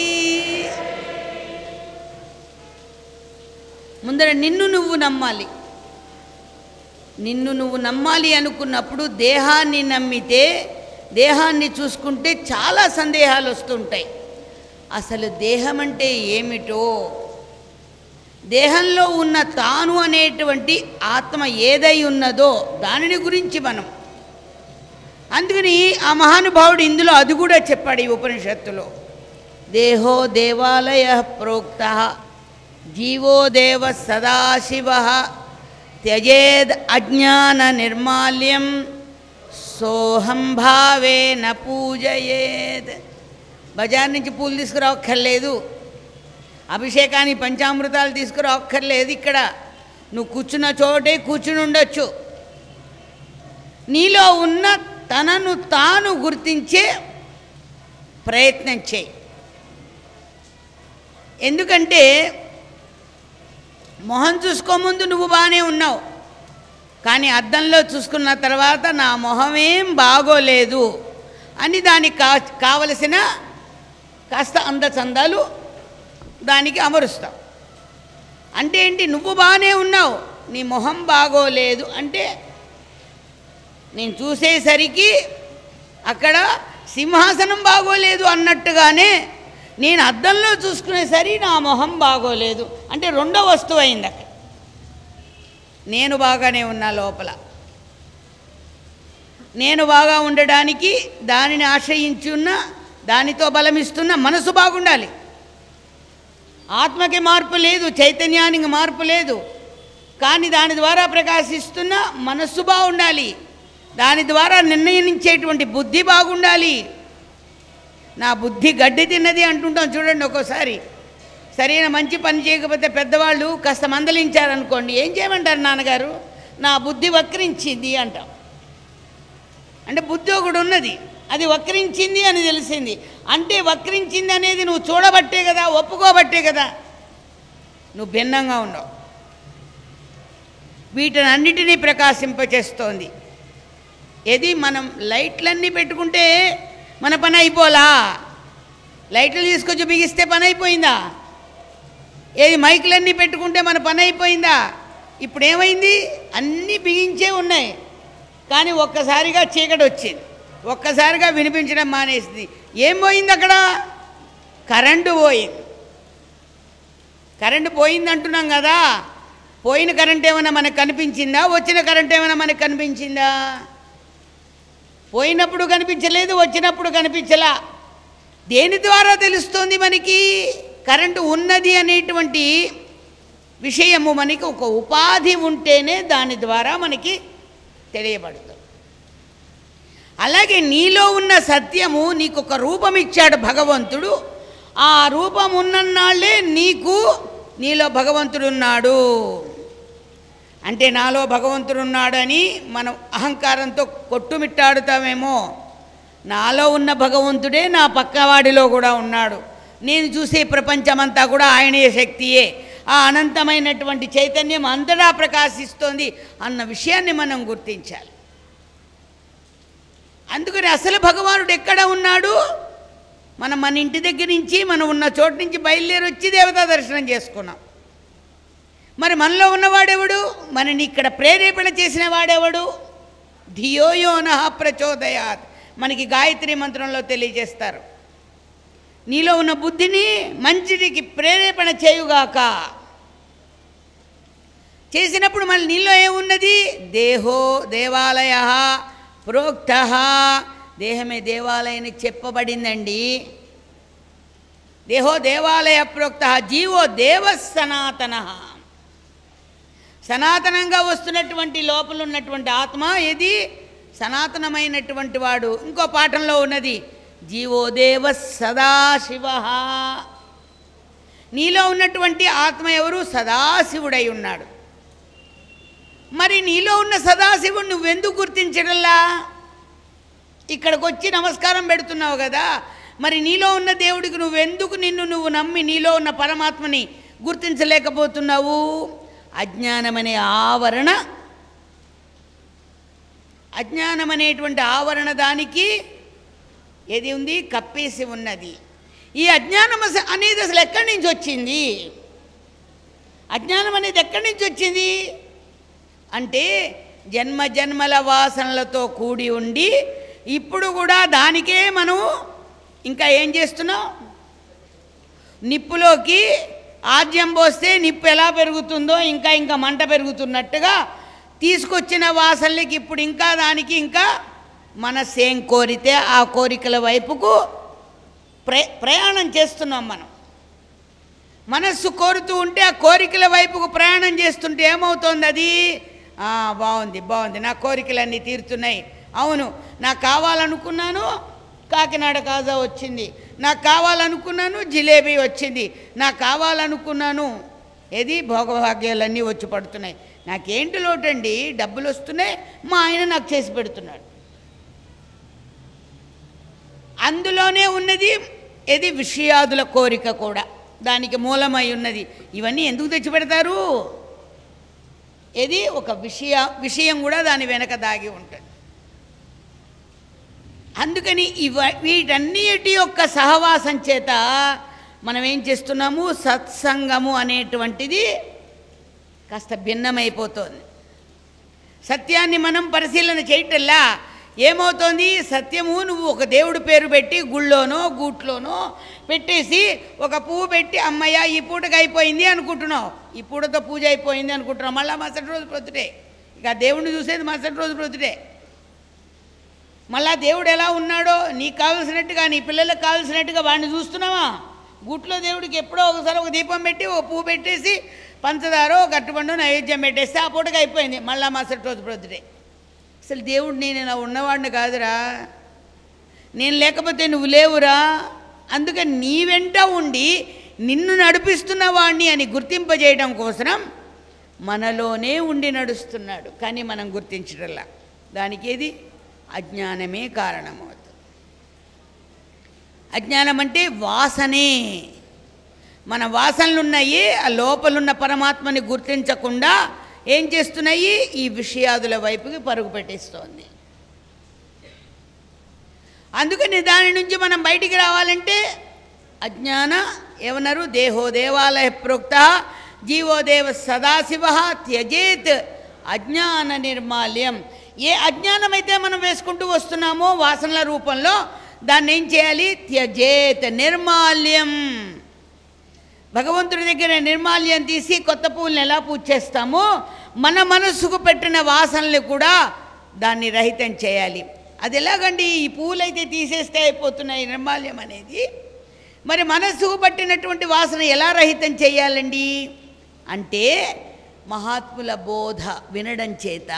ముందర నిన్ను నువ్వు నమ్మాలి నిన్ను నువ్వు నమ్మాలి అనుకున్నప్పుడు దేహాన్ని నమ్మితే దేహాన్ని చూసుకుంటే చాలా సందేహాలు వస్తుంటాయి అసలు దేహం అంటే ఏమిటో దేహంలో ఉన్న తాను అనేటువంటి ఆత్మ ఏదై ఉన్నదో దానిని గురించి మనం అందుకని ఆ మహానుభావుడు ఇందులో అది కూడా చెప్పాడు ఈ ఉపనిషత్తులో దేహో దేవాలయ ప్రోక్త జీవో దేవ సదాశివ త్యజేద్ అజ్ఞాన నిర్మాల్యం సోహం భావేన పూజయేద్ బజార్ నుంచి పూలు తీసుకురావక్కర్లేదు అభిషేకానికి పంచామృతాలు తీసుకురావక్కర్లేదు ఇక్కడ నువ్వు కూర్చున్న చోటే కూర్చుని ఉండొచ్చు నీలో ఉన్న తనను తాను గుర్తించే ప్రయత్నం చేయి ఎందుకంటే మొహం చూసుకోముందు నువ్వు బాగానే ఉన్నావు కానీ అద్దంలో చూసుకున్న తర్వాత నా మొహమేం బాగోలేదు అని దానికి కా కావలసిన కాస్త అందచందాలు దానికి అమరుస్తావు అంటే ఏంటి నువ్వు బాగానే ఉన్నావు నీ మొహం బాగోలేదు అంటే నేను చూసేసరికి అక్కడ సింహాసనం బాగోలేదు అన్నట్టుగానే నేను అద్దంలో చూసుకునేసరి నా మొహం బాగోలేదు అంటే రెండో వస్తువు అయింది అక్కడ నేను బాగానే ఉన్నా లోపల నేను బాగా ఉండడానికి దానిని ఆశ్రయించున్న దానితో బలమిస్తున్న మనసు బాగుండాలి ఆత్మకి మార్పు లేదు చైతన్యానికి మార్పు లేదు కానీ దాని ద్వారా ప్రకాశిస్తున్న మనస్సు బాగుండాలి దాని ద్వారా నిర్ణయించేటువంటి బుద్ధి బాగుండాలి నా బుద్ధి గడ్డి తిన్నది అంటుంటాం చూడండి ఒక్కోసారి సరైన మంచి పని చేయకపోతే పెద్దవాళ్ళు కాస్త మందలించారనుకోండి ఏం చేయమంటారు నాన్నగారు నా బుద్ధి వక్రించింది అంటాం అంటే బుద్ధి ఒకటి ఉన్నది అది వక్రించింది అని తెలిసింది అంటే వక్రించింది అనేది నువ్వు చూడబట్టే కదా ఒప్పుకోబట్టే కదా నువ్వు భిన్నంగా ఉండవు వీటినన్నిటినీ ప్రకాశింపచేస్తోంది ఏది మనం లైట్లన్నీ పెట్టుకుంటే మన పని అయిపోలా లైట్లు తీసుకొచ్చి బిగిస్తే పని అయిపోయిందా ఏది మైకులన్నీ పెట్టుకుంటే మన పని అయిపోయిందా ఇప్పుడు ఏమైంది అన్నీ బిగించే ఉన్నాయి కానీ ఒక్కసారిగా చీకటి వచ్చింది ఒక్కసారిగా వినిపించడం మానేసింది ఏం పోయింది అక్కడ కరెంటు పోయింది కరెంటు పోయింది అంటున్నాం కదా పోయిన కరెంట్ ఏమైనా మనకు కనిపించిందా వచ్చిన కరెంట్ ఏమైనా మనకు కనిపించిందా పోయినప్పుడు కనిపించలేదు వచ్చినప్పుడు కనిపించలా దేని ద్వారా తెలుస్తోంది మనకి కరెంటు ఉన్నది అనేటువంటి విషయము మనకి ఒక ఉపాధి ఉంటేనే దాని ద్వారా మనకి తెలియబడుతుంది అలాగే నీలో ఉన్న సత్యము నీకు ఒక రూపం ఇచ్చాడు భగవంతుడు ఆ రూపం ఉన్ననాళ్ళే నీకు నీలో భగవంతుడున్నాడు అంటే నాలో భగవంతుడున్నాడని మనం అహంకారంతో కొట్టుమిట్టాడుతామేమో నాలో ఉన్న భగవంతుడే నా పక్కవాడిలో కూడా ఉన్నాడు నేను చూసే ప్రపంచమంతా కూడా ఆయనే శక్తియే ఆ అనంతమైనటువంటి చైతన్యం అంతటా ప్రకాశిస్తోంది అన్న విషయాన్ని మనం గుర్తించాలి అందుకని అసలు భగవానుడు ఎక్కడ ఉన్నాడు మనం మన ఇంటి దగ్గర నుంచి మనం ఉన్న చోటు నుంచి బయలుదేరి వచ్చి దేవతా దర్శనం చేసుకున్నాం మరి మనలో ఉన్నవాడెవడు మనని ఇక్కడ ప్రేరేపణ చేసిన వాడెవడు ధియోయోన ప్రచోదయాత్ మనకి గాయత్రి మంత్రంలో తెలియజేస్తారు నీలో ఉన్న బుద్ధిని మంచిటికి ప్రేరేపణ చేయుగాక చేసినప్పుడు మళ్ళీ నీలో ఏమున్నది దేహో దేవాలయ ప్రోక్త దేహమే దేవాలయానికి చెప్పబడిందండి దేహో దేవాలయ ప్రోక్త జీవో దేవ సనాతన సనాతనంగా వస్తున్నటువంటి లోపల ఉన్నటువంటి ఆత్మ ఏది సనాతనమైనటువంటి వాడు ఇంకో పాఠంలో ఉన్నది జీవో దేవ సదాశివ నీలో ఉన్నటువంటి ఆత్మ ఎవరు సదాశివుడై ఉన్నాడు మరి నీలో ఉన్న సదాశివుడు నువ్వెందుకు గుర్తించడంలా ఇక్కడికి వచ్చి నమస్కారం పెడుతున్నావు కదా మరి నీలో ఉన్న దేవుడికి నువ్వెందుకు నిన్ను నువ్వు నమ్మి నీలో ఉన్న పరమాత్మని గుర్తించలేకపోతున్నావు అజ్ఞానమనే ఆవరణ అజ్ఞానం అనేటువంటి ఆవరణ దానికి ఏది ఉంది కప్పేసి ఉన్నది ఈ అజ్ఞానం అస- అనేది అసలు ఎక్కడి నుంచి వచ్చింది అజ్ఞానం అనేది ఎక్కడి నుంచి వచ్చింది అంటే జన్మ జన్మల వాసనలతో కూడి ఉండి ఇప్పుడు కూడా దానికే మనం ఇంకా ఏం చేస్తున్నాం నిప్పులోకి ఆద్యం పోస్తే నిప్పు ఎలా పెరుగుతుందో ఇంకా ఇంకా మంట పెరుగుతున్నట్టుగా తీసుకొచ్చిన వాసనలకి ఇప్పుడు ఇంకా దానికి ఇంకా మనసేం కోరితే ఆ కోరికల వైపుకు ప్ర ప్రయాణం చేస్తున్నాం మనం మనస్సు కోరుతూ ఉంటే ఆ కోరికల వైపుకు ప్రయాణం చేస్తుంటే ఏమవుతోంది అది ఆ, బాగుంది బాగుంది నా కోరికలన్నీ తీరుతున్నాయి అవును నాకు కావాలనుకున్నాను కాకినాడ కాజా వచ్చింది నాకు కావాలనుకున్నాను జిలేబీ వచ్చింది నాకు కావాలనుకున్నాను ఏది భోగభాగ్యాలన్నీ వచ్చి పడుతున్నాయి నాకేంటి లోటండి డబ్బులు వస్తున్నాయి మా ఆయన నాకు చేసి పెడుతున్నాడు అందులోనే ఉన్నది ఏది విషయాదుల కోరిక కూడా దానికి మూలమై ఉన్నది ఇవన్నీ ఎందుకు తెచ్చిపెడతారు ఇది ఒక విషయ విషయం కూడా దాని వెనక దాగి ఉంటుంది అందుకని ఇవ వీటన్నిటి యొక్క సహవాసం చేత మనం ఏం చేస్తున్నాము సత్సంగము అనేటువంటిది కాస్త భిన్నమైపోతుంది సత్యాన్ని మనం పరిశీలన చేయటల్లా ఏమవుతోంది సత్యము నువ్వు ఒక దేవుడి పేరు పెట్టి గుళ్ళోనో గూట్లోనో పెట్టేసి ఒక పువ్వు పెట్టి అమ్మయ్య ఈ పూటకి అయిపోయింది అనుకుంటున్నావు ఈ పూటతో పూజ అయిపోయింది అనుకుంటున్నావు మళ్ళీ మరుసటి రోజు ప్రొద్దుటే ఇక ఆ దేవుడిని చూసేది మరుసటి రోజు ప్రొద్దుటే మళ్ళా దేవుడు ఎలా ఉన్నాడో నీకు కావలసినట్టుగా నీ పిల్లలకు కావలసినట్టుగా వాడిని చూస్తున్నావా గుట్లో దేవుడికి ఎప్పుడో ఒకసారి ఒక దీపం పెట్టి ఒక పువ్వు పెట్టేసి పంచదారో గట్టుబండు నైవేద్యం పెట్టేస్తే ఆ పూటకి అయిపోయింది మళ్ళా మరుసటి రోజు ప్రొద్దుటే అసలు దేవుడు నేను ఇలా ఉన్నవాడిని కాదురా నేను లేకపోతే నువ్వు లేవురా అందుకని నీ వెంట ఉండి నిన్ను నడిపిస్తున్న వాడిని అని గుర్తింపజేయడం కోసం మనలోనే ఉండి నడుస్తున్నాడు కానీ మనం గుర్తించడంలా దానికి ఏది అజ్ఞానమే కారణమవుతుంది అజ్ఞానం అంటే వాసనే మన వాసనలు ఉన్నాయి ఆ లోపలున్న పరమాత్మని గుర్తించకుండా ఏం చేస్తున్నాయి ఈ విషయాదుల వైపుకి పరుగు పెట్టిస్తోంది అందుకని దాని నుంచి మనం బయటికి రావాలంటే అజ్ఞాన ఏమన్నారు దేహో దేవాలయ ప్రోక్త జీవో దేవ సదాశివ త్యజేత్ అజ్ఞాన నిర్మాల్యం ఏ అజ్ఞానం అయితే మనం వేసుకుంటూ వస్తున్నామో వాసనల రూపంలో దాన్ని ఏం చేయాలి త్యజేత్ నిర్మాల్యం భగవంతుడి దగ్గర నిర్మాల్యం తీసి కొత్త పువ్వులను ఎలా పూజ చేస్తామో మన మనస్సుకు పెట్టిన వాసనలు కూడా దాన్ని రహితం చేయాలి అది ఎలాగండి ఈ పువ్వులు అయితే తీసేస్తే అయిపోతున్నాయి నిర్మాల్యం అనేది మరి మనస్సుకు పట్టినటువంటి వాసన ఎలా రహితం చేయాలండి అంటే మహాత్ముల బోధ వినడం చేత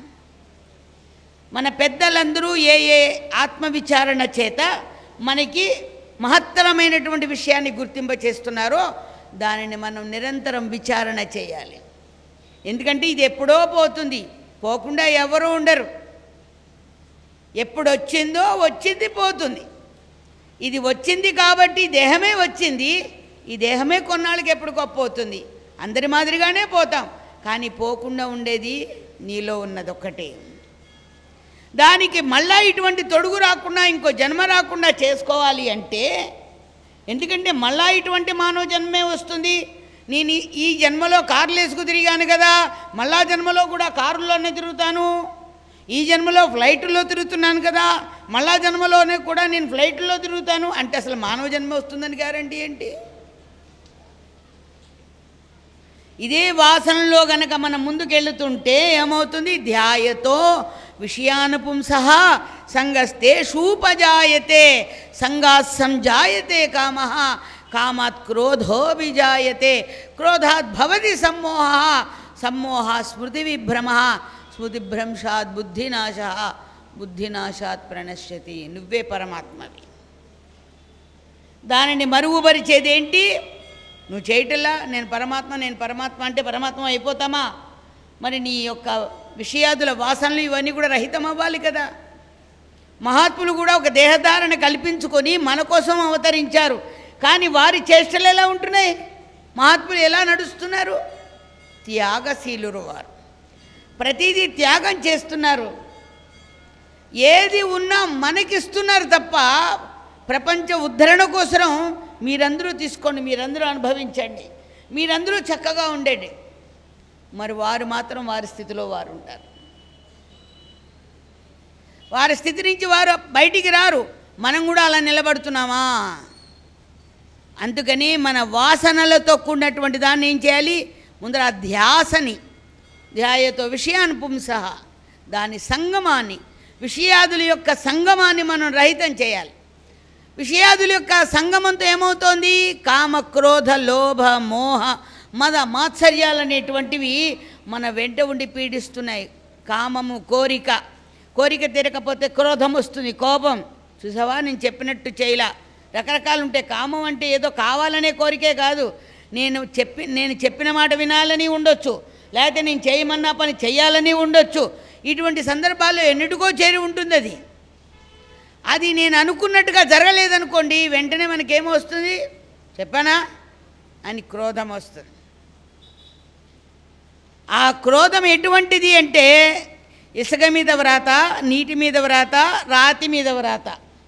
మన పెద్దలందరూ ఏ ఏ ఆత్మవిచారణ చేత మనకి మహత్తరమైనటువంటి విషయాన్ని గుర్తింప చేస్తున్నారో దానిని మనం నిరంతరం విచారణ చేయాలి ఎందుకంటే ఇది ఎప్పుడో పోతుంది పోకుండా ఎవరు ఉండరు ఎప్పుడు వచ్చిందో వచ్చింది పోతుంది ఇది వచ్చింది కాబట్టి ఈ దేహమే వచ్చింది ఈ దేహమే కొన్నాళ్ళకి ఎప్పుడు పోతుంది అందరి మాదిరిగానే పోతాం కానీ పోకుండా ఉండేది నీలో ఉన్నది ఒక్కటే దానికి మళ్ళా ఇటువంటి తొడుగు రాకుండా ఇంకో జన్మ రాకుండా చేసుకోవాలి అంటే ఎందుకంటే మళ్ళా ఇటువంటి మానవ జన్మే వస్తుంది నేను ఈ- ఈ జన్మలో కార్లు వేసుకు తిరిగాను కదా మళ్ళా జన్మలో కూడా కారులోనే తిరుగుతాను ఈ జన్మలో ఫ్లైట్లో తిరుగుతున్నాను కదా మళ్ళా జన్మలోనే కూడా నేను ఫ్లైట్లో తిరుగుతాను అంటే అసలు మానవ జన్మ వస్తుందని గ్యారంటీ ఏంటి ఇదే వాసనలో గనక మనం ముందుకెళ్తుంటే ఏమవుతుంది ధ్యాయతో విషయానుపుంస సంగస్తే షూపజాయతే సంగాత్ సంజాయతే కామ కామాత్ క్రోధో విజాయతే క్రోధాత్ భవతి సమ్మోహ సమ్మోహ స్మృతి విభ్రమ స్మృతిభ్రంశాత్ బుద్ధినాశ బుద్ధినాశాత్ ప్రణశ్యతి నువ్వే పరమాత్మవి దానిని మరుగుపరిచేదేంటి నువ్వు చేయటల్లా నేను పరమాత్మ నేను పరమాత్మ అంటే పరమాత్మ అయిపోతామా మరి నీ యొక్క విషయాదుల వాసనలు ఇవన్నీ కూడా రహితం అవ్వాలి కదా మహాత్ములు కూడా ఒక దేహధారణ కల్పించుకొని మన కోసం అవతరించారు కానీ వారి చేష్టలు ఎలా ఉంటున్నాయి మహాత్ములు ఎలా నడుస్తున్నారు త్యాగశీలురు వారు ప్రతిదీ త్యాగం చేస్తున్నారు ఏది ఉన్నా మనకిస్తున్నారు తప్ప ప్రపంచ ఉద్ధరణ కోసం మీరందరూ తీసుకోండి మీరందరూ అనుభవించండి మీరందరూ చక్కగా ఉండండి మరి వారు మాత్రం వారి స్థితిలో వారు ఉంటారు వారి స్థితి నుంచి వారు బయటికి రారు మనం కూడా అలా నిలబడుతున్నామా అందుకని మన వాసనలతో కూడినటువంటి దాన్ని ఏం చేయాలి ముందర ఆ ధ్యాసని ధ్యాయతో విషయాన్ని పుంస దాని సంగమాన్ని విషయాదుల యొక్క సంగమాన్ని మనం రహితం చేయాలి విషయాదుల యొక్క సంగమంతో ఏమవుతోంది కామ క్రోధ లోభ మోహ మద మాత్సర్యాలు అనేటువంటివి మన వెంట ఉండి పీడిస్తున్నాయి కామము కోరిక కోరిక తీరకపోతే క్రోధం వస్తుంది కోపం చూసావా నేను చెప్పినట్టు చేయలా రకరకాలు ఉంటాయి కామం అంటే ఏదో కావాలనే కోరికే కాదు నేను చెప్పి నేను చెప్పిన మాట వినాలని ఉండొచ్చు లేకపోతే నేను చేయమన్నా పని చేయాలని ఉండొచ్చు ఇటువంటి సందర్భాల్లో ఎన్నిటికో చేరి ఉంటుంది అది అది నేను అనుకున్నట్టుగా జరగలేదనుకోండి వెంటనే మనకేమో వస్తుంది చెప్పానా అని క్రోధం వస్తుంది ఆ క్రోధం ఎటువంటిది అంటే ఇసుక మీద వ్రాత నీటి మీద వ్రాత రాతి మీద వ్రాత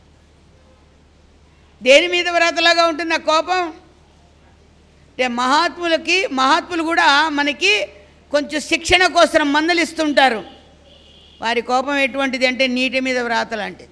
దేని మీద వ్రాతలాగా ఉంటుంది ఆ కోపం అంటే మహాత్ములకి మహాత్ములు కూడా మనకి కొంచెం శిక్షణ కోసం మందలిస్తుంటారు వారి కోపం ఎటువంటిది అంటే నీటి మీద వ్రాత లాంటిది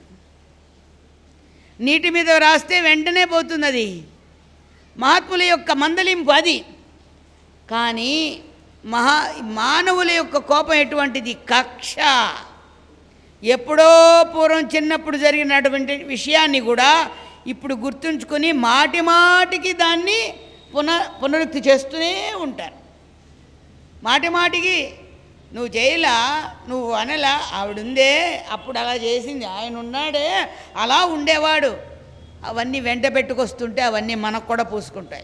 నీటి మీద రాస్తే వెంటనే పోతుంది అది మహాత్ముల యొక్క మందలింపు అది కానీ మహా మానవుల యొక్క కోపం ఎటువంటిది కక్ష ఎప్పుడో పూర్వం చిన్నప్పుడు జరిగినటువంటి విషయాన్ని కూడా ఇప్పుడు గుర్తుంచుకొని మాటి మాటికి దాన్ని పున పునరుక్తి చేస్తూనే ఉంటారు మాటి మాటికి నువ్వు చేయలా నువ్వు అనలా ఆవిడుందే అప్పుడు అలా చేసింది ఆయన ఉన్నాడే అలా ఉండేవాడు అవన్నీ వెంట పెట్టుకొస్తుంటే అవన్నీ మనకు కూడా పూసుకుంటాయి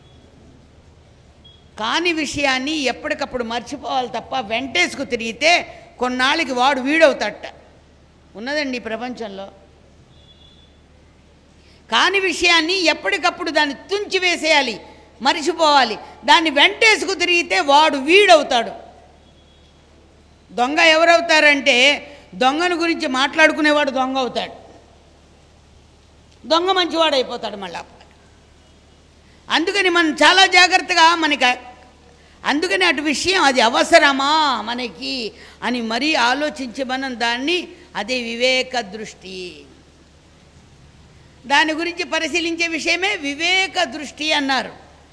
కాని విషయాన్ని ఎప్పటికప్పుడు మర్చిపోవాలి తప్ప వెంటేసుకు తిరిగితే కొన్నాళ్ళకి వాడు వీడవుతాడట ఉన్నదండి ఈ ప్రపంచంలో కాని విషయాన్ని ఎప్పటికప్పుడు దాన్ని తుంచి వేసేయాలి మరిచిపోవాలి దాన్ని వెంటేసుకు తిరిగితే వాడు వీడవుతాడు దొంగ ఎవరవుతారంటే దొంగను గురించి మాట్లాడుకునేవాడు దొంగ అవుతాడు దొంగ మంచివాడు అయిపోతాడు మళ్ళా అందుకని మనం చాలా జాగ్రత్తగా మనకి అందుకని అటు విషయం అది అవసరమా మనకి అని మరీ ఆలోచించి మనం దాన్ని అదే వివేక దృష్టి దాని గురించి పరిశీలించే విషయమే వివేక దృష్టి అన్నారు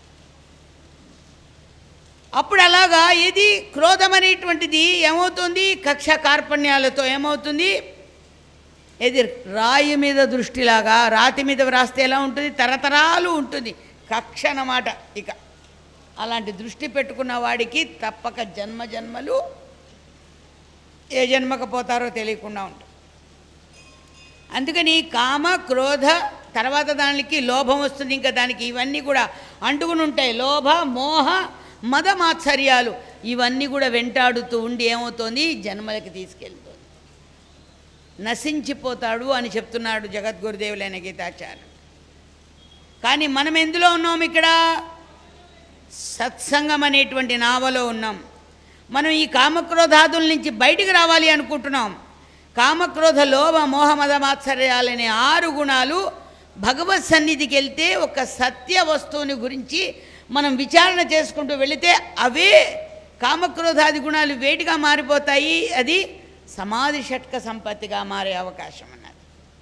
అప్పుడు అలాగా ఇది క్రోధం అనేటువంటిది ఏమవుతుంది కక్ష కార్పణ్యాలతో ఏమవుతుంది ఇది రాయి మీద దృష్టిలాగా రాతి మీద వ్రాస్తే ఎలా ఉంటుంది తరతరాలు ఉంటుంది కక్ష అన్నమాట ఇక అలాంటి దృష్టి పెట్టుకున్న వాడికి తప్పక జన్మ జన్మలు ఏ జన్మకు పోతారో తెలియకుండా ఉంటుంది అందుకని కామ క్రోధ తర్వాత దానికి లోభం వస్తుంది ఇంకా దానికి ఇవన్నీ కూడా అంటుకుని ఉంటాయి లోభ మోహ మద మాత్సర్యాలు ఇవన్నీ కూడా వెంటాడుతూ ఉండి ఏమవుతోంది జన్మలకి తీసుకెళ్తుంది నశించిపోతాడు అని చెప్తున్నాడు జగద్గురుదేవులైన గీతాచార్యుడు కానీ మనం ఎందులో ఉన్నాం ఇక్కడ సత్సంగం అనేటువంటి నావలో ఉన్నాం మనం ఈ కామక్రోధాదుల నుంచి బయటికి రావాలి అనుకుంటున్నాం కామక్రోధ లోభ మోహ మద మాత్సర్యాలనే ఆరు గుణాలు భగవత్ సన్నిధికి వెళ్తే ఒక సత్య వస్తువుని గురించి మనం విచారణ చేసుకుంటూ వెళితే అవే కామక్రోధాది గుణాలు వేటిగా మారిపోతాయి అది సమాధి షట్క సంపత్తిగా మారే అవకాశం అన్నది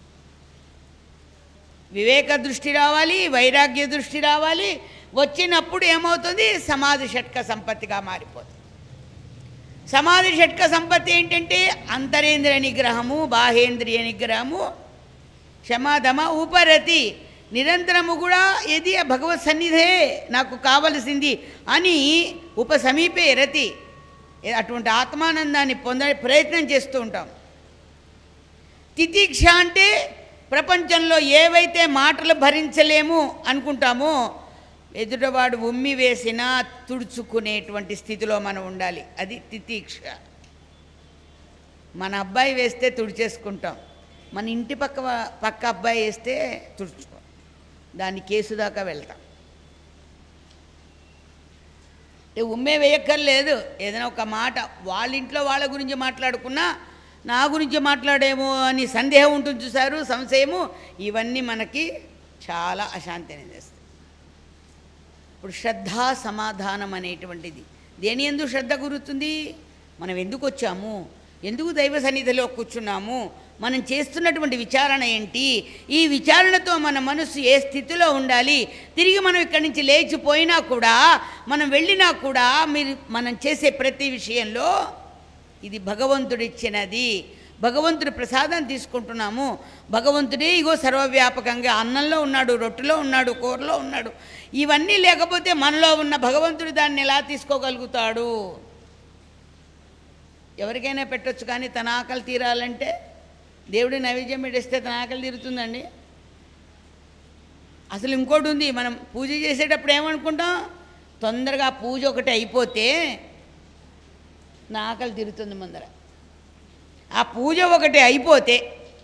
వివేక దృష్టి రావాలి వైరాగ్య దృష్టి రావాలి వచ్చినప్పుడు ఏమవుతుంది సమాధి షట్క సంపత్తిగా మారిపోతుంది సమాధి షట్క సంపత్తి ఏంటంటే అంతరేంద్రియ నిగ్రహము బాహేంద్రియ నిగ్రహము క్షమాధమ ఉపరతి నిరంతరము కూడా ఏది ఆ భగవత్ సన్నిధే నాకు కావలసింది అని ఉపసమీపే రతి ఏ- అటువంటి ఆత్మానందాన్ని పొంద ప్రయత్నం చేస్తూ ఉంటాం తితిక్ష అంటే ప్రపంచంలో ఏవైతే మాటలు భరించలేము అనుకుంటామో ఎదుటవాడు ఉమ్మి వేసినా తుడుచుకునేటువంటి స్థితిలో మనం ఉండాలి అది తితీక్ష మన అబ్బాయి వేస్తే తుడిచేసుకుంటాం మన ఇంటి పక్క వా- పక్క అబ్బాయి వేస్తే తుడుచుకో దాని కేసు దాకా వెళ్తాం అంటే ఉమ్మే వేయక్కర్లేదు ఏదైనా ఒక మాట వాళ్ళ ఇంట్లో వాళ్ళ గురించి మాట్లాడుకున్నా నా గురించి మాట్లాడేమో అని సందేహం ఉంటుంది చూసారు సంశయము ఇవన్నీ మనకి చాలా అశాంతిని తెస్తాయి ఇప్పుడు శ్రద్ధ సమాధానం అనేటువంటిది దేని ఎందుకు శ్రద్ధ గురుతుంది మనం ఎందుకు వచ్చాము ఎందుకు దైవ సన్నిధిలో కూర్చున్నాము మనం చేస్తున్నటువంటి విచారణ ఏంటి ఈ విచారణతో మన మనసు ఏ స్థితిలో ఉండాలి తిరిగి మనం ఇక్కడి నుంచి లేచిపోయినా కూడా మనం వెళ్ళినా కూడా మీరు మనం చేసే ప్రతి విషయంలో ఇది భగవంతుడిచ్చినది భగవంతుడి ప్రసాదం తీసుకుంటున్నాము భగవంతుడే ఇగో సర్వవ్యాపకంగా అన్నంలో ఉన్నాడు రొట్టెలో ఉన్నాడు కూరలో ఉన్నాడు ఇవన్నీ లేకపోతే మనలో ఉన్న భగవంతుడు దాన్ని ఎలా తీసుకోగలుగుతాడు ఎవరికైనా పెట్టొచ్చు కానీ తన ఆకలి తీరాలంటే దేవుడి నైవేద్యం పెట్టేస్తే తన ఆకలి తీరుతుందండి అసలు ఇంకోటి ఉంది మనం పూజ చేసేటప్పుడు ఏమనుకుంటాం తొందరగా ఆ పూజ ఒకటి అయిపోతే నా ఆకలి తీరుతుంది ముందర ఆ పూజ ఒకటి అయిపోతే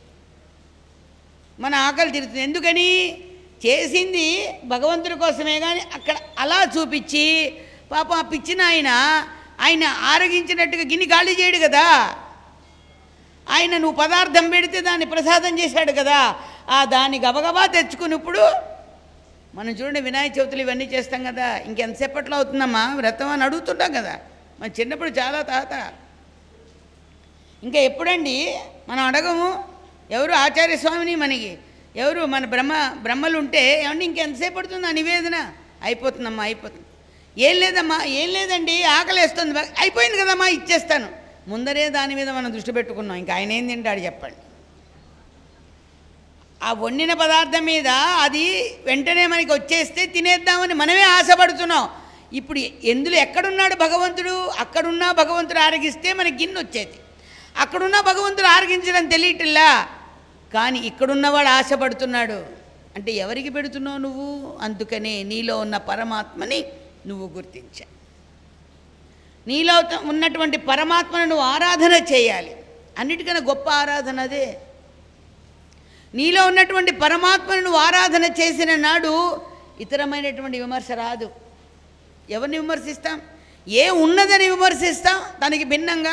మన ఆకలి తీరుతుంది ఎందుకని చేసింది భగవంతుడి కోసమే కానీ అక్కడ అలా చూపించి పాపం ఆ పిచ్చిన ఆయన ఆయన ఆరగించినట్టుగా గిన్నె ఖాళీ చేయడు కదా ఆయన నువ్వు పదార్థం పెడితే దాన్ని ప్రసాదం చేశాడు కదా ఆ దాన్ని గబగబా తెచ్చుకుని ఇప్పుడు మనం చూడండి వినాయక చవితులు ఇవన్నీ చేస్తాం కదా ఇంకెంతసేపట్లో అవుతుందమ్మా వ్రతం అని అడుగుతుంటాం కదా మన చిన్నప్పుడు చాలా తాత ఇంకా ఎప్పుడండి మనం అడగము ఎవరు ఆచార్య స్వామిని మనకి ఎవరు మన బ్రహ్మ బ్రహ్మలు ఉంటే ఏమండి ఇంకెంతసేపు పడుతుంది ఆ నివేదన అయిపోతుందమ్మా అయిపోతుంది ఏం లేదమ్మా ఏం లేదండి ఆకలి వేస్తుంది బా- అయిపోయింది కదమ్మా ఇచ్చేస్తాను ముందరే దాని మీద మనం దృష్టి పెట్టుకున్నాం ఇంకా ఆయన ఏం తింటాడు చెప్పండి ఆ వండిన పదార్థం మీద అది వెంటనే మనకి వచ్చేస్తే తినేద్దామని మనమే ఆశపడుతున్నాం ఇప్పుడు ఎందులో ఎక్కడున్నాడు భగవంతుడు అక్కడున్నా భగవంతుడు ఆరగిస్తే మనకి గిన్నె వచ్చేది అక్కడున్న భగవంతుడు ఆరగించడం తెలియటిల్లా కానీ ఇక్కడున్నవాడు ఆశపడుతున్నాడు అంటే ఎవరికి పెడుతున్నావు నువ్వు అందుకనే నీలో ఉన్న పరమాత్మని నువ్వు గుర్తించా నీలో త- ఉన్నటువంటి పరమాత్మను నువ్వు ఆరాధన చేయాలి అన్నిటికన్నా గొప్ప ఆరాధన అదే నీలో ఉన్నటువంటి పరమాత్మను నువ్వు ఆరాధన చేసిన నాడు ఇతరమైనటువంటి విమర్శ రాదు ఎవరిని విమర్శిస్తాం ఏ ఉన్నదని విమర్శిస్తాం దానికి భిన్నంగా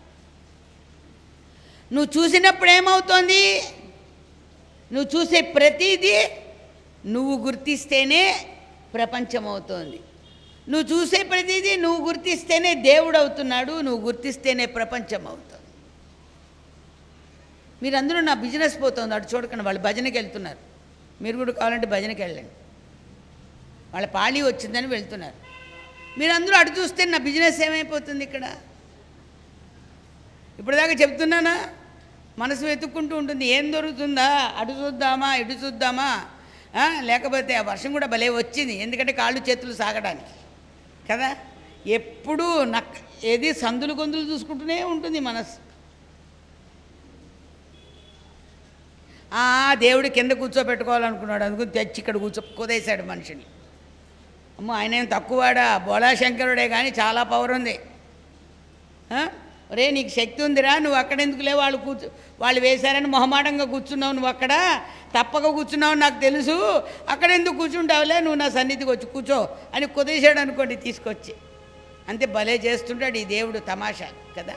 నువ్వు చూసినప్పుడు ఏమవుతోంది నువ్వు చూసే ప్రతిదీ నువ్వు గుర్తిస్తేనే ప్రపంచం అవుతోంది నువ్వు చూసే ప్రతిదీ నువ్వు గుర్తిస్తేనే దేవుడు అవుతున్నాడు నువ్వు గుర్తిస్తేనే ప్రపంచం అవుతుంది మీరందరూ నా బిజినెస్ పోతుంది అటు చూడకండి వాళ్ళు భజనకి వెళ్తున్నారు మీరు కూడా కావాలంటే భజనకి వెళ్ళండి వాళ్ళ పాళీ వచ్చిందని వెళ్తున్నారు మీరందరూ అటు చూస్తే నా బిజినెస్ ఏమైపోతుంది ఇక్కడ ఇప్పుడు దాకా చెప్తున్నానా మనసు వెతుక్కుంటూ ఉంటుంది ఏం దొరుకుతుందా అటు చూద్దామా ఇటు చూద్దామా ఆ, లేకపోతే ఆ వర్షం కూడా భలే వచ్చింది ఎందుకంటే కాళ్ళు చేతులు సాగడానికి కదా ఎప్పుడూ నక్ ఏది సందులు గొంతులు చూసుకుంటూనే ఉంటుంది మనసు ఆ దేవుడు కింద కూర్చోబెట్టుకోవాలనుకున్నాడు అందుకు తెచ్చి ఇక్కడ కూర్చో కుదేశాడు మనిషిని అమ్మో ఆయన ఏం తక్కువవాడా బోళాశంకరుడే కానీ చాలా పవర్ ఉంది ఆ? ఒరే నీకు శక్తి ఉందిరా నువ్వు అక్కడ ఎందుకులే వాళ్ళు కూర్చో వాళ్ళు వేశారని మొహమాటంగా కూర్చున్నావు నువ్వు అక్కడ తప్పక కూర్చున్నావు నాకు తెలుసు అక్కడ ఎందుకు కూర్చుంటావులే నువ్వు నా సన్నిధికి వచ్చి కూర్చో అని కుదేశాడు అనుకోండి తీసుకొచ్చి అంతే భలే చేస్తుంటాడు ఈ దేవుడు తమాషా కదా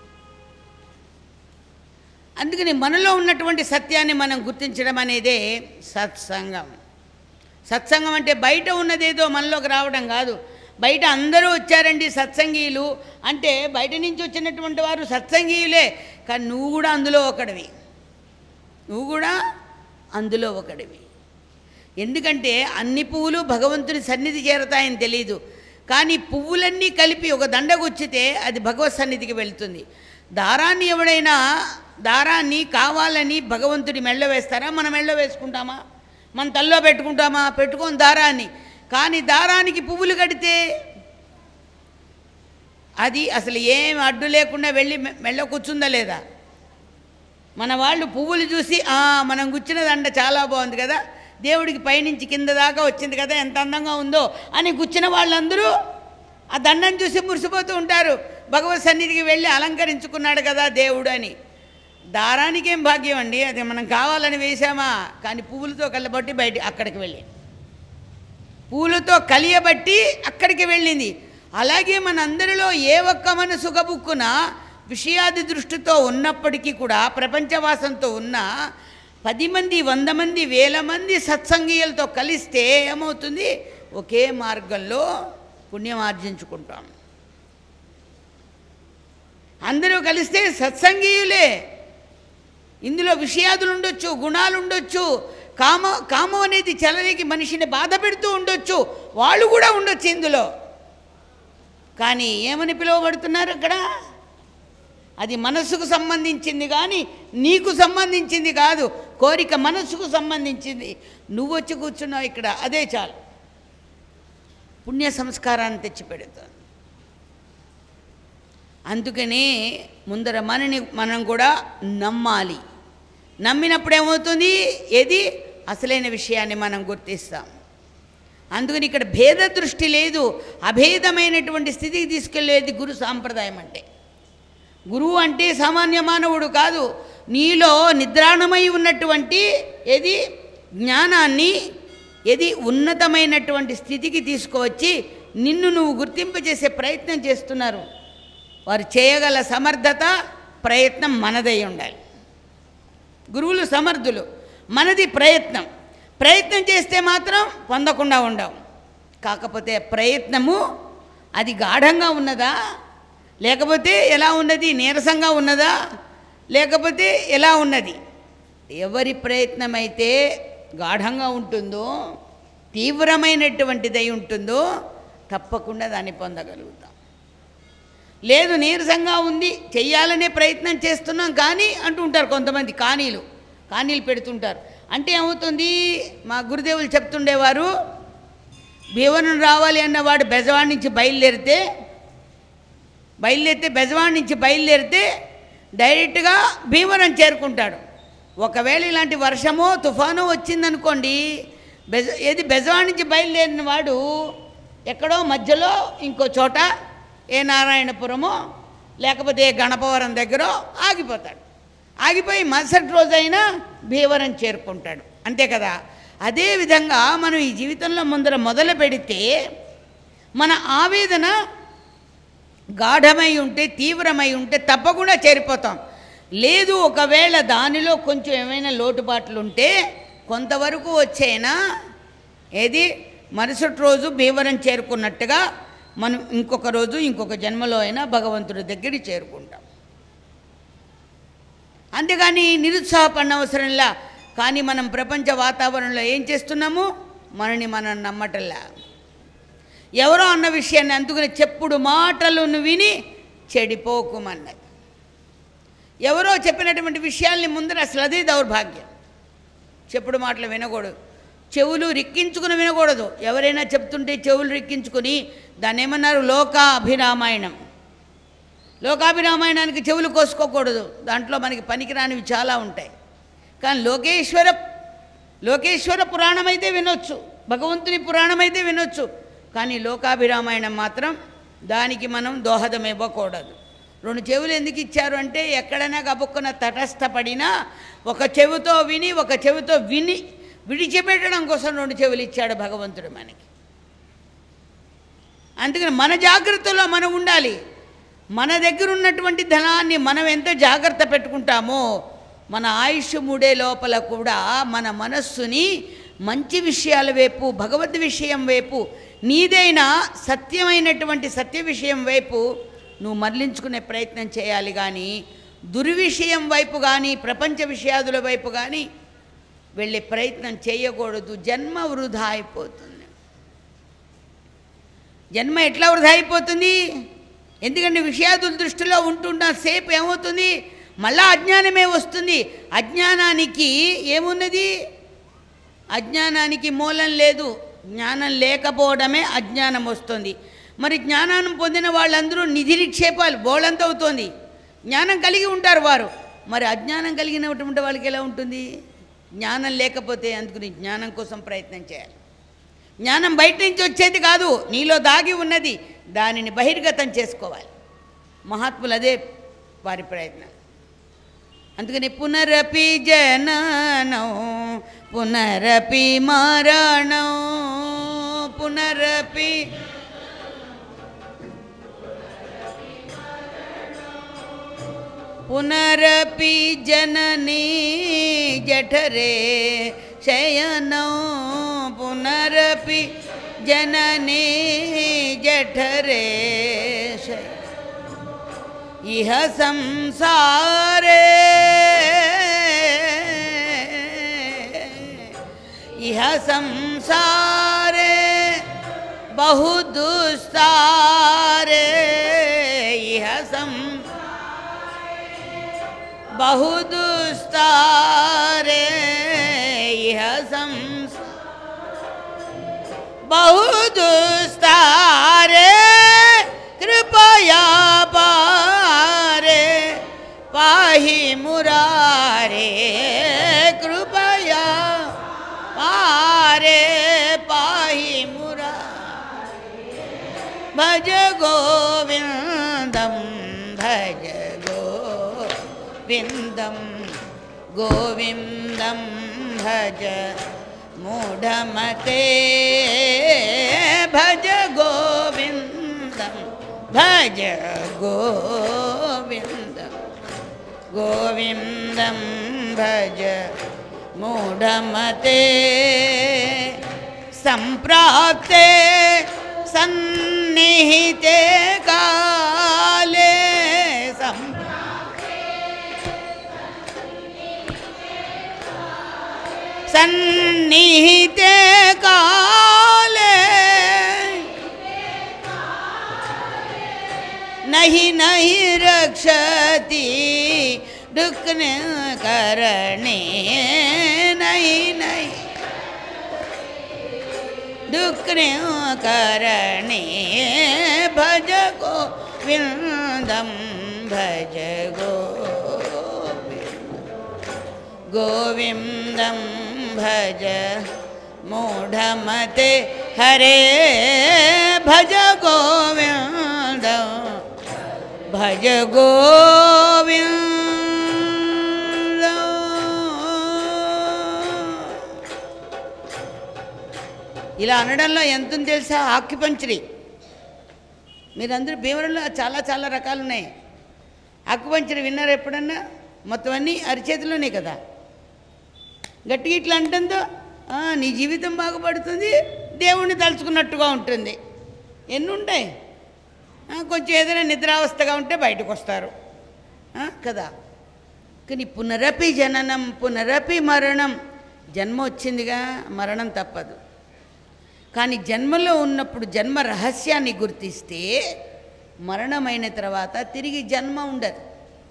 అందుకని మనలో ఉన్నటువంటి సత్యాన్ని మనం గుర్తించడం అనేదే సత్సంగం సత్సంగం అంటే బయట ఉన్నదేదో మనలోకి రావడం కాదు బయట అందరూ వచ్చారండి సత్సంగీయులు అంటే బయట నుంచి వచ్చినటువంటి వారు సత్సంగీయులే కానీ నువ్వు కూడా అందులో ఒకడివి నువ్వు కూడా అందులో ఒకడివి ఎందుకంటే అన్ని పువ్వులు భగవంతుని సన్నిధి చేరతాయని తెలియదు కానీ పువ్వులన్నీ కలిపి ఒక దండగుచ్చితే అది భగవత్ సన్నిధికి వెళ్తుంది దారాన్ని ఎవడైనా దారాన్ని కావాలని భగవంతుడి మెళ్ళ వేస్తారా మనం మెళ్ళ వేసుకుంటామా మన తల్లో పెట్టుకుంటామా పెట్టుకొని దారాన్ని కానీ దారానికి పువ్వులు కడితే అది అసలు ఏం అడ్డు లేకుండా వెళ్ళి మె- మెళ్ళ కూర్చుందా లేదా మన వాళ్ళు పువ్వులు చూసి "ఆ, మనం గుచ్చిన దండ చాలా బాగుంది కదా దేవుడికి పైనుంచి కింద దాకా వచ్చింది కదా ఎంత అందంగా ఉందో అని గుచ్చిన వాళ్ళందరూ ఆ దండను చూసి మురిసిపోతూ ఉంటారు భగవత్ సన్నిధికి వెళ్ళి అలంకరించుకున్నాడు కదా దేవుడు అని దారానికేం భాగ్యం అండి అది మనం కావాలని వేసామా కానీ పువ్వులతో కలబట్టి బయట అక్కడికి వెళ్ళి పూలతో కలియబట్టి అక్కడికి వెళ్ళింది అలాగే మనందరిలో ఏ ఒక్క మనసు గబుక్కున విషయాది దృష్టితో ఉన్నప్పటికీ కూడా ప్రపంచవాసంతో ఉన్న పది మంది వంద మంది వేల మంది సత్సంగీయులతో కలిస్తే ఏమవుతుంది ఒకే మార్గంలో పుణ్యం ఆర్జించుకుంటాం అందరూ కలిస్తే సత్సంగీయులే ఇందులో విషయాదులు ఉండొచ్చు గుణాలు ఉండొచ్చు కామ కామం అనేది చలనికి మనిషిని బాధ పెడుతూ ఉండొచ్చు వాళ్ళు కూడా ఉండొచ్చు ఇందులో కానీ ఏమని పిలువబడుతున్నారు అక్కడ అది మనస్సుకు సంబంధించింది కానీ నీకు సంబంధించింది కాదు కోరిక మనస్సుకు సంబంధించింది నువ్వు వచ్చి కూర్చున్నావు ఇక్కడ అదే చాలు పుణ్య సంస్కారాన్ని తెచ్చిపెడుతుంది అందుకనే ముందర మనని మనం కూడా నమ్మాలి నమ్మినప్పుడు ఏమవుతుంది ఏది అసలైన విషయాన్ని మనం గుర్తిస్తాం అందుకని ఇక్కడ భేద దృష్టి లేదు అభేదమైనటువంటి స్థితికి తీసుకెళ్లేది గురు సాంప్రదాయం అంటే గురువు అంటే సామాన్య మానవుడు కాదు నీలో నిద్రాణమై ఉన్నటువంటి ఏది జ్ఞానాన్ని ఏది ఉన్నతమైనటువంటి స్థితికి తీసుకువచ్చి నిన్ను నువ్వు గుర్తింపజేసే ప్రయత్నం చేస్తున్నారు వారు చేయగల సమర్థత ప్రయత్నం మనదై ఉండాలి గురువులు సమర్థులు మనది ప్రయత్నం ప్రయత్నం చేస్తే మాత్రం పొందకుండా ఉండవు కాకపోతే ప్రయత్నము అది గాఢంగా ఉన్నదా లేకపోతే ఎలా ఉన్నది నీరసంగా ఉన్నదా లేకపోతే ఎలా ఉన్నది ఎవరి ప్రయత్నం అయితే గాఢంగా ఉంటుందో తీవ్రమైనటువంటిదై ఉంటుందో తప్పకుండా దాన్ని పొందగలుగుతాం లేదు నీరసంగా ఉంది చెయ్యాలనే ప్రయత్నం చేస్తున్నాం కానీ అంటుంటారు కొంతమంది కానీలు కానీలు పెడుతుంటారు అంటే ఏమవుతుంది మా గురుదేవులు చెప్తుండేవారు భీవనం రావాలి అన్నవాడు బెజవాడి నుంచి బయలుదేరితే బయలుదేరితే బెజవాడి నుంచి బయలుదేరితే డైరెక్ట్గా భీమవరం చేరుకుంటాడు ఒకవేళ ఇలాంటి వర్షమో తుఫానో వచ్చిందనుకోండి బెజ ఏది బెజవాడి నుంచి బయలుదేరిన వాడు ఎక్కడో మధ్యలో ఇంకో చోట ఏ నారాయణపురమో లేకపోతే ఏ గణపవరం దగ్గర ఆగిపోతాడు ఆగిపోయి మరుసటి రోజైనా భీవరం చేరుకుంటాడు అంతే కదా అదేవిధంగా మనం ఈ జీవితంలో ముందర మొదలు పెడితే మన ఆవేదన గాఢమై ఉంటే తీవ్రమై ఉంటే తప్పకుండా చేరిపోతాం లేదు ఒకవేళ దానిలో కొంచెం ఏమైనా లోటుపాట్లు ఉంటే కొంతవరకు వచ్చైనా ఏది మరుసటి రోజు భీవరం చేరుకున్నట్టుగా మనం ఇంకొక రోజు ఇంకొక జన్మలో అయినా భగవంతుడి దగ్గరికి చేరుకుంటాం అంతేగాని నిరుత్సాహపడిన అవసరంలా కానీ మనం ప్రపంచ వాతావరణంలో ఏం చేస్తున్నాము మనని మనం నమ్మటంలా ఎవరో అన్న విషయాన్ని అందుకని చెప్పుడు మాటలను విని చెడిపోకుమన్నది ఎవరో చెప్పినటువంటి విషయాల్ని ముందర అసలు అదే దౌర్భాగ్యం చెప్పుడు మాటలు వినకూడదు చెవులు రిక్కించుకుని వినకూడదు ఎవరైనా చెప్తుంటే చెవులు రిక్కించుకుని దాన్ని ఏమన్నారు లోకాభిరామాయణం లోకాభిరామాయణానికి చెవులు కోసుకోకూడదు దాంట్లో మనకి పనికిరానివి చాలా ఉంటాయి కానీ లోకేశ్వర లోకేశ్వర పురాణం అయితే వినొచ్చు భగవంతుని పురాణం అయితే వినొచ్చు కానీ లోకాభిరామాయణం మాత్రం దానికి మనం దోహదం ఇవ్వకూడదు రెండు చెవులు ఎందుకు ఇచ్చారు అంటే ఎక్కడైనా గబుక్కున తటస్థపడినా ఒక చెవితో విని ఒక చెవితో విని విడిచిపెట్టడం కోసం రెండు చెవులు ఇచ్చాడు భగవంతుడు మనకి అందుకని మన జాగ్రత్తలో మనం ఉండాలి మన దగ్గర ఉన్నటువంటి ధనాన్ని మనం ఎంత జాగ్రత్త పెట్టుకుంటామో మన ఆయుష్ మూడే లోపల కూడా మన మనస్సుని మంచి విషయాల వైపు భగవద్ విషయం వైపు నీదైన సత్యమైనటువంటి సత్య విషయం వైపు నువ్వు మరలించుకునే ప్రయత్నం చేయాలి కానీ దుర్విషయం వైపు కానీ ప్రపంచ విషయాదుల వైపు కానీ వెళ్ళే ప్రయత్నం చేయకూడదు జన్మ వృధా అయిపోతుంది జన్మ ఎట్లా వృధా అయిపోతుంది ఎందుకంటే విషయాదుల దృష్టిలో ఉంటున్న సేపు ఏమవుతుంది మళ్ళా అజ్ఞానమే వస్తుంది అజ్ఞానానికి ఏమున్నది అజ్ఞానానికి మూలం లేదు జ్ఞానం లేకపోవడమే అజ్ఞానం వస్తుంది మరి జ్ఞానాన్ని పొందిన వాళ్ళందరూ నిధి నిక్షేపాలు బోళంత అవుతోంది జ్ఞానం కలిగి ఉంటారు వారు మరి అజ్ఞానం కలిగినటువంటి వాళ్ళకి ఎలా ఉంటుంది జ్ఞానం లేకపోతే అందుకుని జ్ఞానం కోసం ప్రయత్నం చేయాలి జ్ఞానం బయట నుంచి వచ్చేది కాదు నీలో దాగి ఉన్నది దానిని బహిర్గతం చేసుకోవాలి మహాత్ములు అదే వారి ప్రయత్నం అందుకని పునరపి జననం పునరపి మరణం పునరపి పునరపి జననీ జఠరే శయనం పునరపి జననీ జఠరే శయ ఇహ సంసారే ఇహ సంసారే బహు దుస్తారే ఇహ సం బహు దుస్తారే ఇహ సంస బహు దుస్తారే కృపయా పారే పాహి మురారే కృపయా పారే పాహి మురా భజ గోవిందం భజ గోవిందం గోవిందం భజ మూఢమతే భజ గోవిందం భజ గోవిందం గోవిందం భజ మూఢమతే సంప్రాప్తే సన్నిహితే కాలే సం సన్నిహితే కాలే नहीं नहीं रक्षति दुख न करणे नहीं नहीं दुख न करणे भज गो विन्दं भज गो गोविन्दं भज मूढमते हरे भज गोविन्दं భజ గోవింద ఇలా అనడంలో ఎంత ఉంది తెలుసా ఆక్యుపంచరీ మీరందరూ భీమవరంలో చాలా చాలా రకాలు ఉన్నాయి ఆక్యుపంచరీ విన్నారు ఎప్పుడన్నా మొత్తం అన్నీ అరిచేతిలోనే కదా గట్టిగా ఇట్లా అంటుందో "ఆ, నీ జీవితం బాగుపడుతుంది దేవుణ్ణి తలుచుకున్నట్టుగా ఉంటుంది ఎన్ని ఉంటాయి ఆ, కొంచెం ఏదైనా నిద్రావస్థగా ఉంటే బయటకు వస్తారు ఆ, కదా కానీ పునరపి జననం పునరపి మరణం జన్మ వచ్చిందిగా మరణం తప్పదు కానీ జన్మలో ఉన్నప్పుడు జన్మ రహస్యాన్ని గుర్తిస్తే మరణమైన తర్వాత తిరిగి జన్మ ఉండదు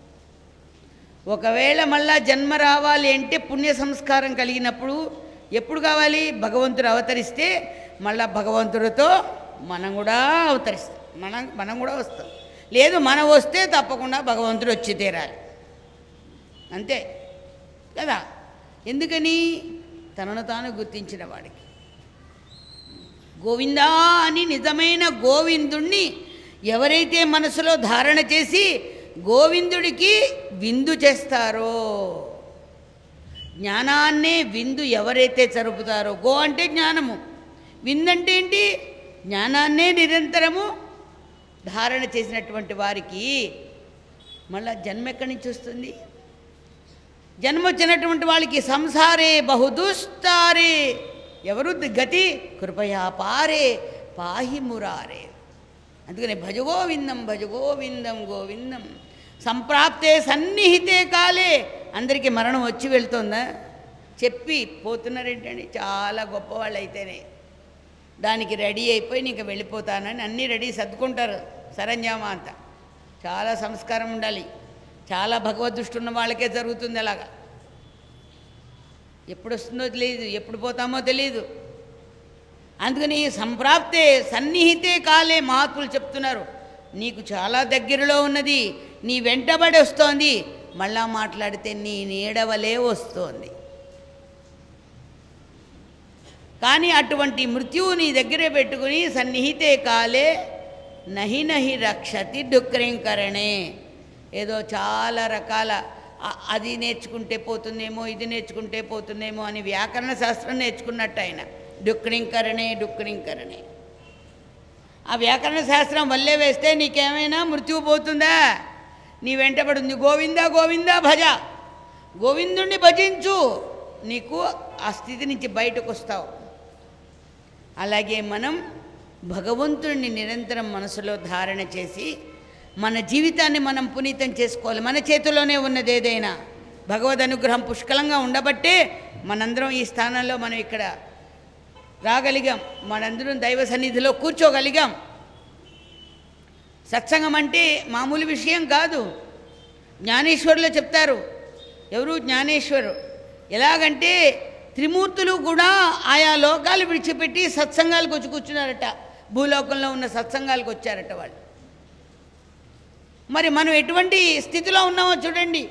ఒకవేళ మళ్ళా జన్మ రావాలి అంటే పుణ్య సంస్కారం కలిగినప్పుడు ఎప్పుడు కావాలి భగవంతుడు అవతరిస్తే మళ్ళా భగవంతుడితో మనం కూడా అవతరిస్తాం మనం మనం కూడా వస్తాం లేదు మనం వస్తే తప్పకుండా భగవంతుడు వచ్చి తీరాలి అంతే కదా ఎందుకని తనను తాను గుర్తించిన వాడికి గోవిందా అని నిజమైన గోవిందుణ్ణి ఎవరైతే మనసులో ధారణ చేసి గోవిందుడికి విందు చేస్తారో జ్ఞానాన్నే విందు ఎవరైతే జరుపుతారో గో అంటే జ్ఞానము విందంటే ఏంటి జ్ఞానాన్నే నిరంతరము ధారణ చేసినటువంటి వారికి మళ్ళా జన్మ ఎక్కడి నుంచి వస్తుంది జన్మ వచ్చినటువంటి వాళ్ళకి సంసారే బహుదుస్తారే ఎవరు గతి కృపయా పారే పాహి మురారే అందుకని భజగోవిందం భజగోవిందం గోవిందం సంప్రాప్తే సన్నిహితే కాలే అందరికీ మరణం వచ్చి వెళ్తుందా చెప్పి పోతున్నారేంటండి చాలా గొప్పవాళ్ళు అయితేనే దానికి రెడీ అయిపోయి నీకు వెళ్ళిపోతానని అన్నీ రెడీ సర్దుకుంటారు సరంజామా అంతా చాలా సంస్కారం ఉండాలి చాలా భగవద్దృష్టి ఉన్న వాళ్ళకే జరుగుతుంది అలాగా ఎప్పుడు వస్తుందో తెలియదు ఎప్పుడు పోతామో తెలియదు అందుకని సంప్రాప్తే సన్నిహితే కాలే మహాత్ములు చెప్తున్నారు నీకు చాలా దగ్గరలో ఉన్నది నీ వెంటబడి వస్తోంది మళ్ళా మాట్లాడితే నీ నీడవలే వస్తోంది కానీ అటువంటి మృత్యువు నీ దగ్గరే పెట్టుకుని సన్నిహితే కాలే నహి నహి రక్షతి డుక్రింకరణే ఏదో చాలా రకాల అ- అది నేర్చుకుంటే పోతుందేమో ఇది నేర్చుకుంటే పోతుందేమో అని వ్యాకరణ శాస్త్రం నేర్చుకున్నట్టు ఆయన డుక్రింకరణే డుక్రింకరణే ఆ వ్యాకరణ శాస్త్రం వల్లే వేస్తే నీకేమైనా మృత్యువు పోతుందా నీ వెంటబడింది గోవిందా గోవిందా భజ గోవిందుణ్ణి భజించు నీకు ఆ స్థితి నుంచి బయటకు వస్తావు అలాగే మనం భగవంతుడిని నిరంతరం మనసులో ధారణ చేసి మన జీవితాన్ని మనం పునీతం చేసుకోవాలి మన చేతిలోనే ఉన్నది ఏదైనా భగవద్ అనుగ్రహం పుష్కలంగా ఉండబట్టే మనందరం ఈ స్థానంలో మనం ఇక్కడ రాగలిగాం మనందరం దైవ సన్నిధిలో కూర్చోగలిగాం సత్సంగం అంటే మామూలు విషయం కాదు జ్ఞానేశ్వరులు చెప్తారు ఎవరు జ్ఞానేశ్వరు ఎలాగంటే త్రిమూర్తులు కూడా ఆయా లోకాలు విడిచిపెట్టి సత్సంగాలకు వచ్చి కూర్చున్నారట భూలోకంలో ఉన్న సత్సంగాలకు వచ్చారట వాళ్ళు మరి మనం ఎటువంటి స్థితిలో ఉన్నామో చూడండి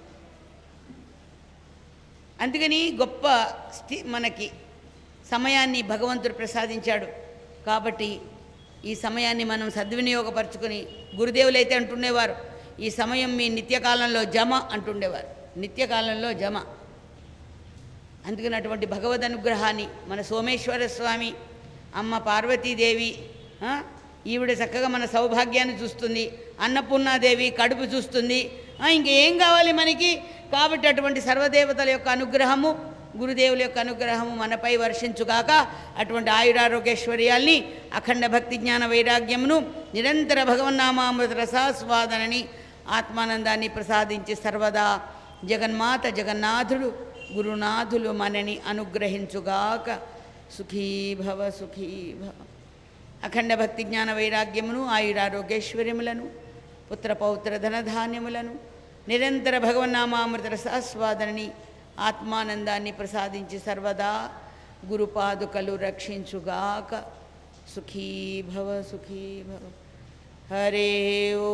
అందుకని గొప్ప స్థి మనకి సమయాన్ని భగవంతుడు ప్రసాదించాడు కాబట్టి ఈ సమయాన్ని మనం సద్వినియోగపరచుకొని గురుదేవులు అయితే అంటుండేవారు ఈ సమయం మీ నిత్యకాలంలో జమ అంటుండేవారు నిత్యకాలంలో జమ అందుకని అటువంటి భగవద్ అనుగ్రహాన్ని మన సోమేశ్వర స్వామి అమ్మ పార్వతీదేవి ఆ, ఈవిడ చక్కగా మన సౌభాగ్యాన్ని చూస్తుంది అన్నపూర్ణాదేవి కడుపు చూస్తుంది ఆ, ఇంకేం కావాలి మనకి కాబట్టి అటువంటి సర్వదేవతల యొక్క అనుగ్రహము గురుదేవుల యొక్క అనుగ్రహము మనపై వర్షించుగాక అటువంటి ఆయురారోగ్యైశ్వర్యాల్ని అఖండ భక్తి జ్ఞాన వైరాగ్యమును నిరంతర భగవన్నామామృత రసాస్వాదనని ఆత్మానందాన్ని ప్రసాదించి సర్వదా జగన్మాత జగన్నాథుడు గురునాథులు మనని అనుగ్రహించుగాక సుఖీ భవ సుఖీ భవ అఖండ భక్తి జ్ఞాన వైరాగ్యమును ఆయురారోగ్యైశ్వర్యములను పుత్ర పౌత్ర ధనధాన్యములను నిరంతర భగవన్నామామృత రసాస్వాదనని ఆత్మానందాన్ని ప్రసాదించి సర్వదా గురుపాదుకలు రక్షించుగాక సుఖీ భవ సుఖీ భవ హరే ఓ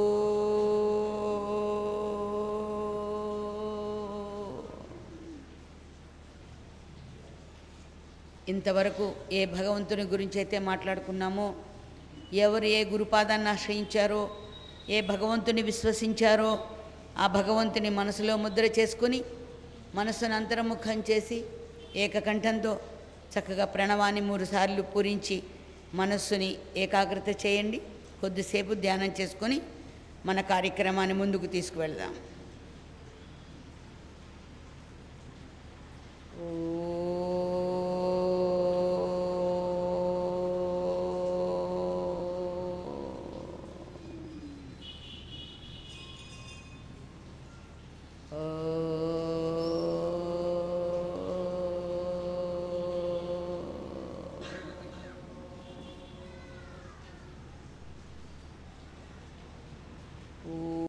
ఇంతవరకు ఏ భగవంతుని గురించి అయితే మాట్లాడుకున్నామో ఎవరు ఏ గురుపాదాన్ని ఆశ్రయించారో ఏ భగవంతుని విశ్వసించారో ఆ భగవంతుని మనసులో ముద్ర చేసుకుని మనస్సును అంతర్ముఖం చేసి ఏకకంఠంతో చక్కగా ప్రణవాన్ని మూడుసార్లు పూరించి మనస్సుని ఏకాగ్రత చేయండి కొద్దిసేపు ధ్యానం చేసుకొని మన కార్యక్రమాన్ని ముందుకు తీసుకువెళ్దాం ఓ